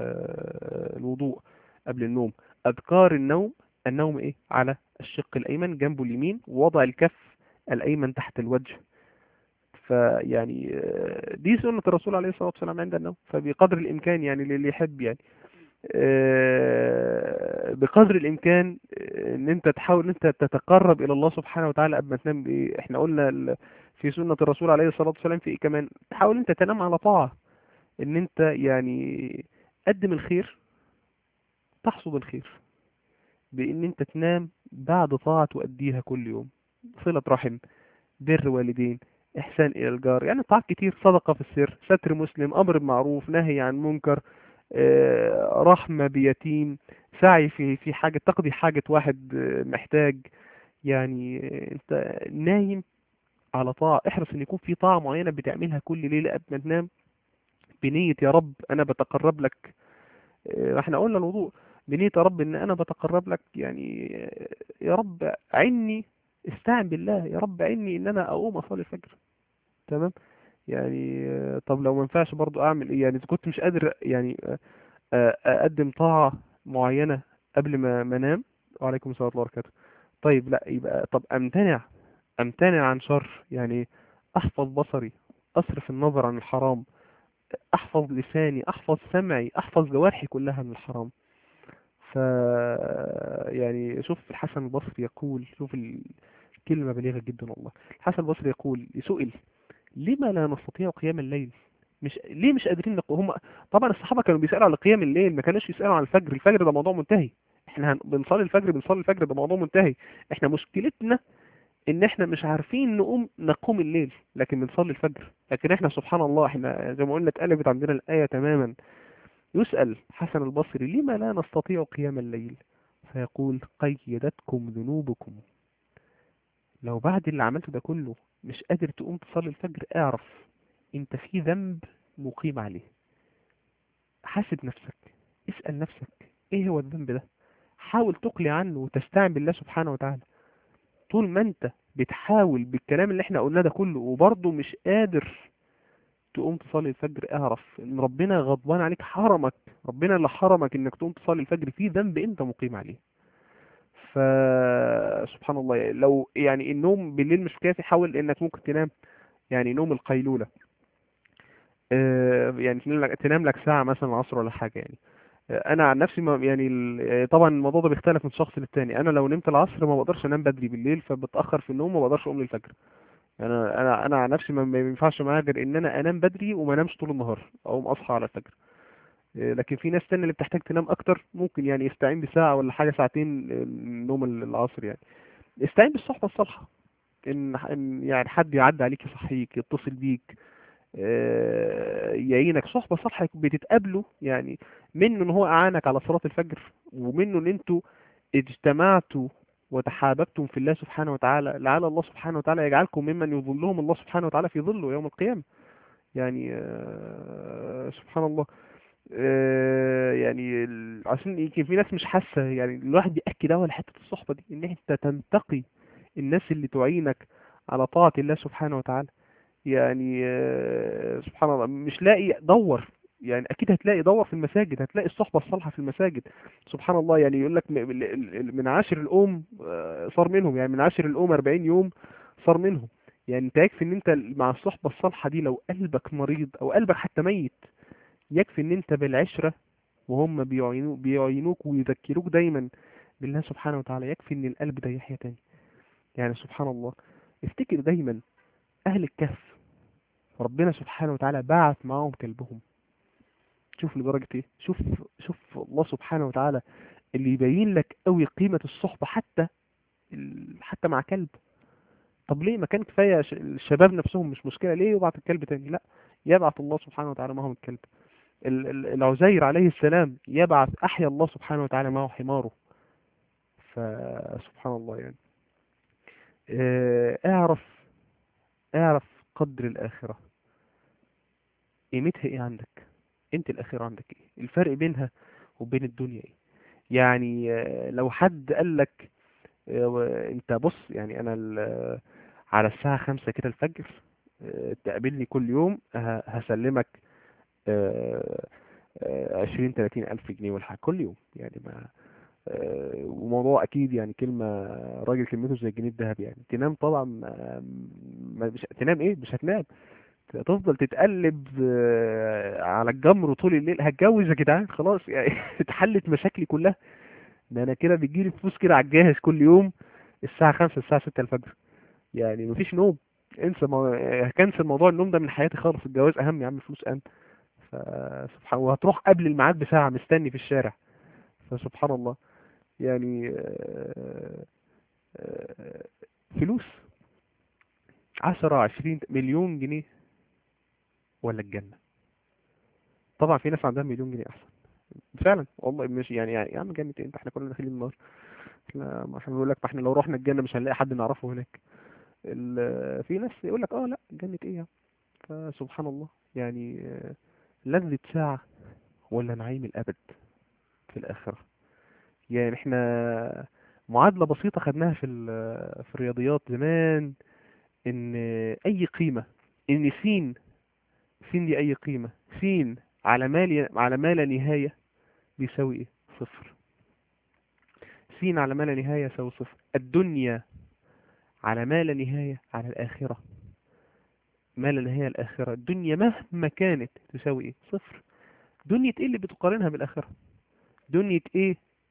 الوضوء قبل النوم أذكار النوم النوم إيه على الشق الأيمن جنبه اليمين ووضع الكف الأيمن تحت الوجه فيعني آه، دي سنة الرسول عليه الصلاة والسلام عند النوم فبقدر الإمكان يعني للي يحب يعني آه، بقدر الإمكان آه، إن أنت تحاول إن أنت تتقرب إلى الله سبحانه وتعالى قبل ما تنام بإيه إحنا قلنا ال- في سنة الرسول عليه الصلاة والسلام في إيه كمان تحاول أنت تنام على طاعة إن أنت يعني قدم الخير تحصد الخير بإن أنت تنام بعد طاعة تؤديها كل يوم صلة رحم بر والدين إحسان إلى الجار يعني طاعات كتير صدقة في السر ستر مسلم أمر بمعروف نهي عن منكر آه، رحمة بيتيم سعي في في حاجة تقضي حاجة واحد آه، محتاج يعني آه، أنت نايم على طاعة احرص إن يكون في طاعة معينة بتعملها كل ليلة قبل ما تنام بنية يا رب أنا بتقرب لك آه، احنا قلنا الوضوء بنية يا رب إن أنا بتقرب لك يعني آه، يا رب عني استعن بالله يا رب عني إن أنا أقوم أصلي الفجر تمام يعني آه، طب لو ما ينفعش برضو اعمل ايه يعني اذا كنت مش قادر يعني آه، آه، اقدم طاعة معينة قبل ما ما انام وعليكم السلام ورحمة الله وبركاته طيب لا يبقى طب امتنع امتنع عن شر يعني احفظ بصري اصرف النظر عن الحرام احفظ لساني احفظ سمعي احفظ جوارحي كلها من الحرام ف يعني شوف الحسن البصري يقول شوف الكلمة بليغة جدا والله الحسن البصري يقول سئل لما لا نستطيع قيام الليل مش ليه مش قادرين نقوم هم طبعا الصحابة كانوا بيسألوا على قيام الليل ما كانوش يسألوا على الفجر الفجر ده موضوع منتهي احنا هن- بنصلي الفجر بنصلي الفجر ده موضوع منتهي احنا مشكلتنا ان احنا مش عارفين نقوم نقوم الليل لكن بنصلي الفجر لكن احنا سبحان الله احنا زي ما قلنا اتقلبت عندنا الآية تماما يسأل حسن البصري لما لا نستطيع قيام الليل فيقول قيدتكم ذنوبكم لو بعد اللي عملته ده كله مش قادر تقوم تصلي الفجر اعرف انت في ذنب مقيم عليه حاسب نفسك اسأل نفسك ايه هو الذنب ده حاول تقلي عنه وتستعن بالله سبحانه وتعالى طول ما انت بتحاول بالكلام اللي احنا قلناه ده كله وبرضه مش قادر تقوم تصلي الفجر اعرف ان ربنا غضبان عليك حرمك ربنا اللي حرمك انك تقوم تصلي الفجر في ذنب انت مقيم عليه فسبحان الله لو يعني النوم بالليل مش كافي حاول انك ممكن تنام يعني نوم القيلولة آه، يعني تنام لك تنام لك ساعة مثلا العصر ولا حاجة يعني آه، انا عن نفسي ما يعني ال- آه، طبعا الموضوع ده بيختلف من شخص للتاني انا لو نمت العصر ما بقدرش انام بدري بالليل فبتأخر في النوم وما بقدرش اقوم للفجر انا انا انا عن نفسي ما ما ينفعش معايا غير ان انا انام بدري وما انامش طول النهار اقوم اصحى على الفجر آه، لكن في ناس تانية اللي بتحتاج تنام اكتر ممكن يعني يستعين بساعة ولا حاجة ساعتين آه، نوم ال- العصر يعني استعين بالصحبة الصالحة ان إن يعني حد يعدي عليك يصحيك يتصل بيك آه، يعينك صحبة صالحة بتتقابلوا يعني منه ان هو اعانك على صلاة الفجر ومنه ان انتوا اجتمعتوا وتحاببتم في الله سبحانه وتعالى لعل الله سبحانه وتعالى يجعلكم ممن يظلهم الله سبحانه وتعالى في ظله يوم القيامة يعني آه، سبحان الله آه، يعني ال- عشان يمكن في ناس مش حاسة يعني الواحد بيأكد أول حتة الصحبة دي إن أنت تنتقي الناس اللي تعينك على طاعة الله سبحانه وتعالى يعني آه، سبحان الله مش لاقي دور يعني أكيد هتلاقي دور في المساجد هتلاقي الصحبة الصالحة في المساجد سبحان الله يعني يقول لك م- ال- ال- من عاشر الأم آه، صار منهم يعني من عاشر الأم 40 يوم صار منهم يعني انت يكفي ان انت مع الصحبة الصالحة دي لو قلبك مريض او قلبك حتى ميت يكفي ان انت بالعشرة وهم بيعينو بيعينوك ويذكروك دايما بالله سبحانه وتعالى يكفي ان القلب ده يحيا تاني يعني سبحان الله افتكر دايما اهل الكهف ربنا سبحانه وتعالى بعت معاهم كلبهم شوف لدرجة ايه شوف شوف الله سبحانه وتعالى اللي يبين لك قوي قيمة الصحبة حتى ال- حتى مع كلب طب ليه ما كان كفاية ش- الشباب نفسهم مش مشكلة ليه يبعت الكلب تاني لا يبعث الله سبحانه وتعالى معهم الكلب ال- ال- العزير عليه السلام يبعث أحيا الله سبحانه وتعالى معه حماره فسبحان الله يعني آه، اعرف اعرف قدر الآخرة قيمتها ايه عندك انت الآخرة عندك ايه الفرق بينها وبين الدنيا ايه يعني آه، لو حد قال لك آه، و- انت بص يعني انا ال- على الساعة خمسة كده الفجر آه، تقابلني كل يوم ه- هسلمك آه، آه، عشرين تلاتين ألف جنيه ولا حاجة كل يوم يعني ما آه، وموضوع أكيد يعني كلمة راجل كلمته زي الجنيه الذهب يعني تنام طبعا ما ما- مش تنام إيه مش هتنام تفضل تتقلب آه، على الجمر طول الليل هتجوز يا جدعان خلاص يعني اتحلت مشاكلي كلها ده أنا كده بيجيلي فلوس كده على الجاهز كل يوم الساعة خمسة الساعة ستة الفجر يعني مفيش نوم انسى مو... هكنسل موضوع النوم ده من حياتي خالص الجواز أهم يا عم الفلوس أهم فسبحان وهتروح قبل الميعاد بساعة مستني في الشارع فسبحان الله يعني آه، آه، فلوس عشرة عشرين مليون جنيه ولا الجنة طبعا في ناس عندها مليون جنيه أحسن فعلا والله مش يعني يعني يا عم جنة ايه انت احنا كلنا داخلين النار احنا ما احنا بنقول لك ما احنا لو رحنا الجنة مش هنلاقي حد نعرفه هناك ال- في ناس يقول لك اه لا جنة ايه يا عم فسبحان الله يعني آه، لذة ساعة ولا نعيم الأبد في الآخرة يعني احنا معادلة بسيطة خدناها في ال- في الرياضيات زمان ان اي قيمة ان سين سين دي اي قيمة سين على ما ل- على ما لا نهاية بيساوي ايه صفر سين على ما لا نهاية يساوي صفر الدنيا على ما لا نهاية على الآخرة ما لا نهاية الآخرة الدنيا مهما كانت تساوي ايه صفر دنيا ايه اللي بتقارنها بالآخرة دنيا ايه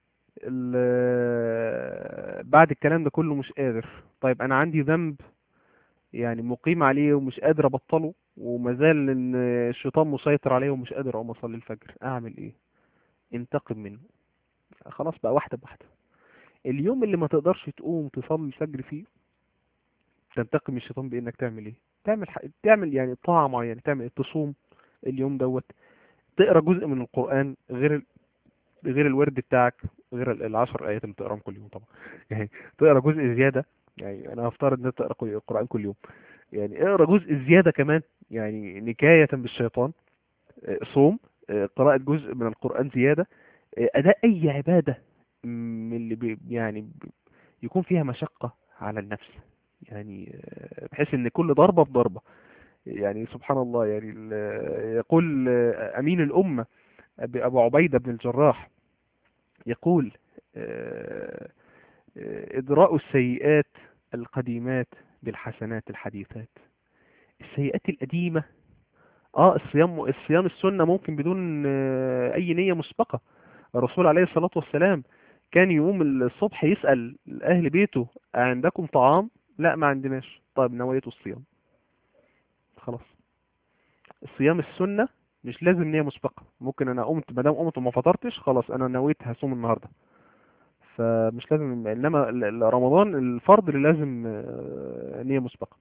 ال- بعد الكلام ده كله مش قادر طيب انا عندي ذنب يعني مقيم عليه ومش قادر ابطله وما زال ان الشيطان مسيطر عليه ومش قادر اقوم اصلي الفجر اعمل ايه انتقم منه خلاص بقى واحدة بواحدة اليوم اللي ما تقدرش تقوم تصلي الفجر فيه تنتقم الشيطان بانك تعمل ايه تعمل ح... تعمل يعني طاعة معينة تعمل إيه؟ تصوم اليوم دوت تقرا جزء من القرآن غير ال... غير الورد بتاعك غير ال- العشر ايات اللي بتقراهم كل يوم طبعا يعني تقرا جزء زيادة يعني انا هفترض ان انت تقرا كل- القرآن كل يوم يعني اقرا جزء زيادة كمان يعني نكاية بالشيطان آه، صوم آه، قراءة جزء من القرآن زيادة آه، أداء أي عبادة من اللي بي يعني ب- يكون فيها مشقة على النفس يعني آه، بحيث إن كل ضربة بضربة يعني سبحان الله يعني ال- يقول آه، أمين الأمة أبي- أبو عبيدة بن الجراح يقول آه، آه، إدراء السيئات القديمات بالحسنات الحديثات السيئات القديمة اه الصيام الصيام السنة ممكن بدون آه، أي نية مسبقة الرسول عليه الصلاة والسلام كان يقوم الصبح يسأل أهل بيته عندكم طعام لا ما عندناش طيب نويتوا الصيام خلاص الصيام السنة مش لازم نية مسبقة ممكن أنا قمت ما دام قمت وما فطرتش خلاص أنا نويت هصوم النهاردة فمش لازم إنما ال- ال- رمضان الفرض اللي لازم آه، نية مسبقة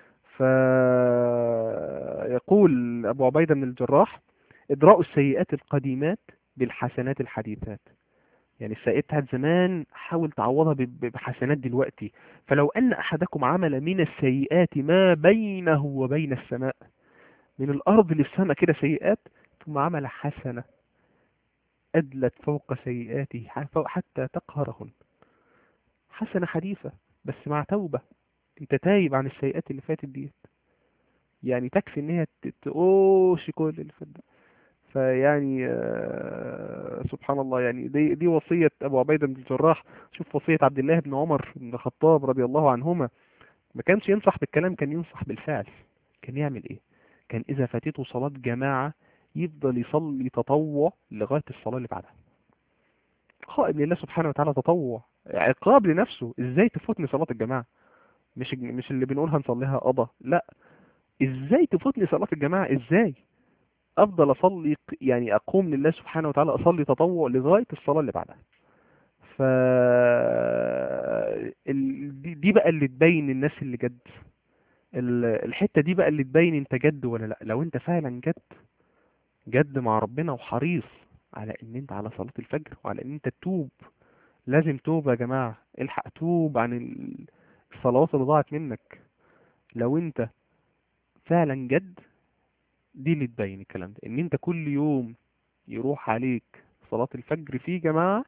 فيقول أبو عبيدة بن الجراح إدراء السيئات القديمات بالحسنات الحديثات يعني السيئات بتاعت زمان حاول تعوضها ب- ب- بحسنات دلوقتي فلو أن أحدكم عمل من السيئات ما بينه وبين السماء من الأرض للسماء كده سيئات ثم عمل حسنة أدلت فوق سيئاته ح- فوق- حتى تقهرهن حسنة حديثة بس مع توبة انت تايب عن السيئات اللي فاتت ديت يعني تكفي ان هي ت- تقوش كل اللي فات ده فيعني آه، سبحان الله يعني دي دي وصية أبو عبيدة بن الجراح شوف وصية عبد الله بن عمر بن الخطاب رضي الله عنهما ما كانش ينصح بالكلام كان ينصح بالفعل كان يعمل ايه كان إذا فاتته صلاة جماعة يفضل يصلي تطوع لغاية الصلاة اللي بعدها قائم لله سبحانه وتعالى تطوع عقاب لنفسه ازاي تفوتني صلاة الجماعة مش مش اللي بنقولها نصليها قضى لا ازاي تفوتني صلاة الجماعة ازاي افضل اصلي ق- يعني اقوم لله سبحانه وتعالى اصلي تطوع لغاية الصلاة اللي بعدها ف ال- دي دي بقى اللي تبين الناس اللي جد ال- الحتة دي بقى اللي تبين انت جد ولا لا لو انت فعلا جد جد مع ربنا وحريص على ان انت على صلاة الفجر وعلى ان انت تتوب لازم توبة يا جماعة الحق توب عن ال- الصلوات اللي ضاعت منك لو انت فعلا جد دي اللي تبين الكلام ده ان انت كل يوم يروح عليك صلاة الفجر في جماعة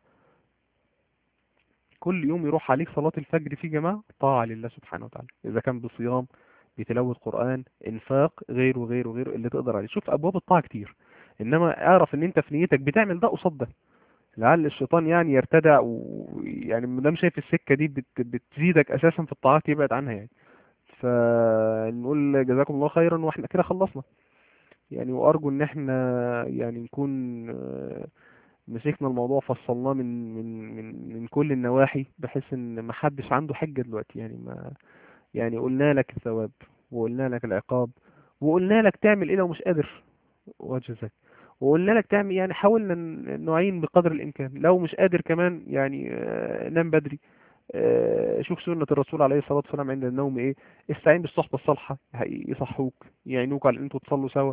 كل يوم يروح عليك صلاة الفجر في جماعة طاعة لله سبحانه وتعالى إذا كان بصيام بتلاوة قرآن إنفاق غيره غيره غيره اللي تقدر عليه شوف أبواب الطاعة كتير إنما أعرف إن أنت في نيتك بتعمل ده قصاد ده لعل الشيطان يعني يرتدع ويعني ما دام شايف السكة دي بت... بتزيدك أساسا في الطاعات يبعد عنها يعني فنقول جزاكم الله خيرا واحنا كده خلصنا يعني وأرجو إن احنا يعني نكون آه، مسكنا الموضوع فصلناه من من من من كل النواحي بحيث ان ما حدش عنده حجة دلوقتي يعني ما يعني قلنا لك الثواب وقلنا لك العقاب وقلنا لك تعمل ايه لو مش قادر وجزاك وقلنا لك تعمل يعني حاولنا ن- نعين بقدر الامكان لو مش قادر كمان يعني آه، نام بدري آه، شوف سنة الرسول عليه الصلاة والسلام عند النوم ايه استعين بالصحبة الصالحة يصحوك يعينوك على ان انتوا تصلوا سوا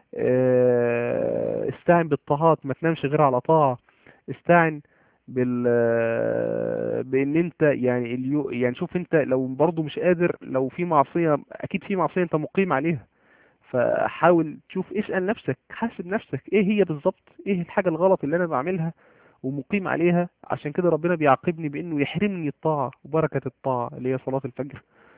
آه، استعن بالطاعات ما تنامش غير على طاعة استعن بال بان انت يعني اليو يعني شوف انت لو برضو مش قادر لو في معصية اكيد في معصية انت مقيم عليها فحاول تشوف اسأل نفسك حاسب نفسك ايه هي بالظبط ايه الحاجة الغلط اللي انا بعملها ومقيم عليها عشان كده ربنا بيعاقبني بانه يحرمني الطاعة وبركة الطاعة اللي هي صلاة الفجر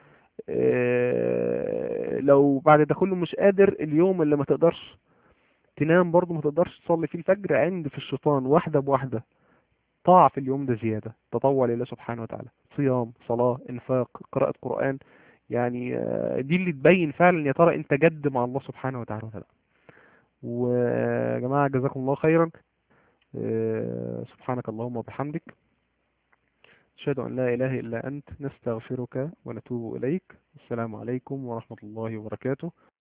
آه، لو بعد ده كله مش قادر اليوم اللي ما تقدرش تنام برضه ما تقدرش تصلي فيه الفجر عند في الشيطان واحدة بواحدة طاعة في اليوم ده زيادة تطوع لله سبحانه وتعالى صيام صلاة انفاق قراءة قرآن يعني آه، دي اللي تبين فعلا يا ترى انت جد مع الله سبحانه وتعالى ولا لا ويا جماعة جزاكم الله خيرا آه، سبحانك اللهم وبحمدك أشهد أن لا إله إلا أنت نستغفرك ونتوب إليك السلام عليكم ورحمة الله وبركاته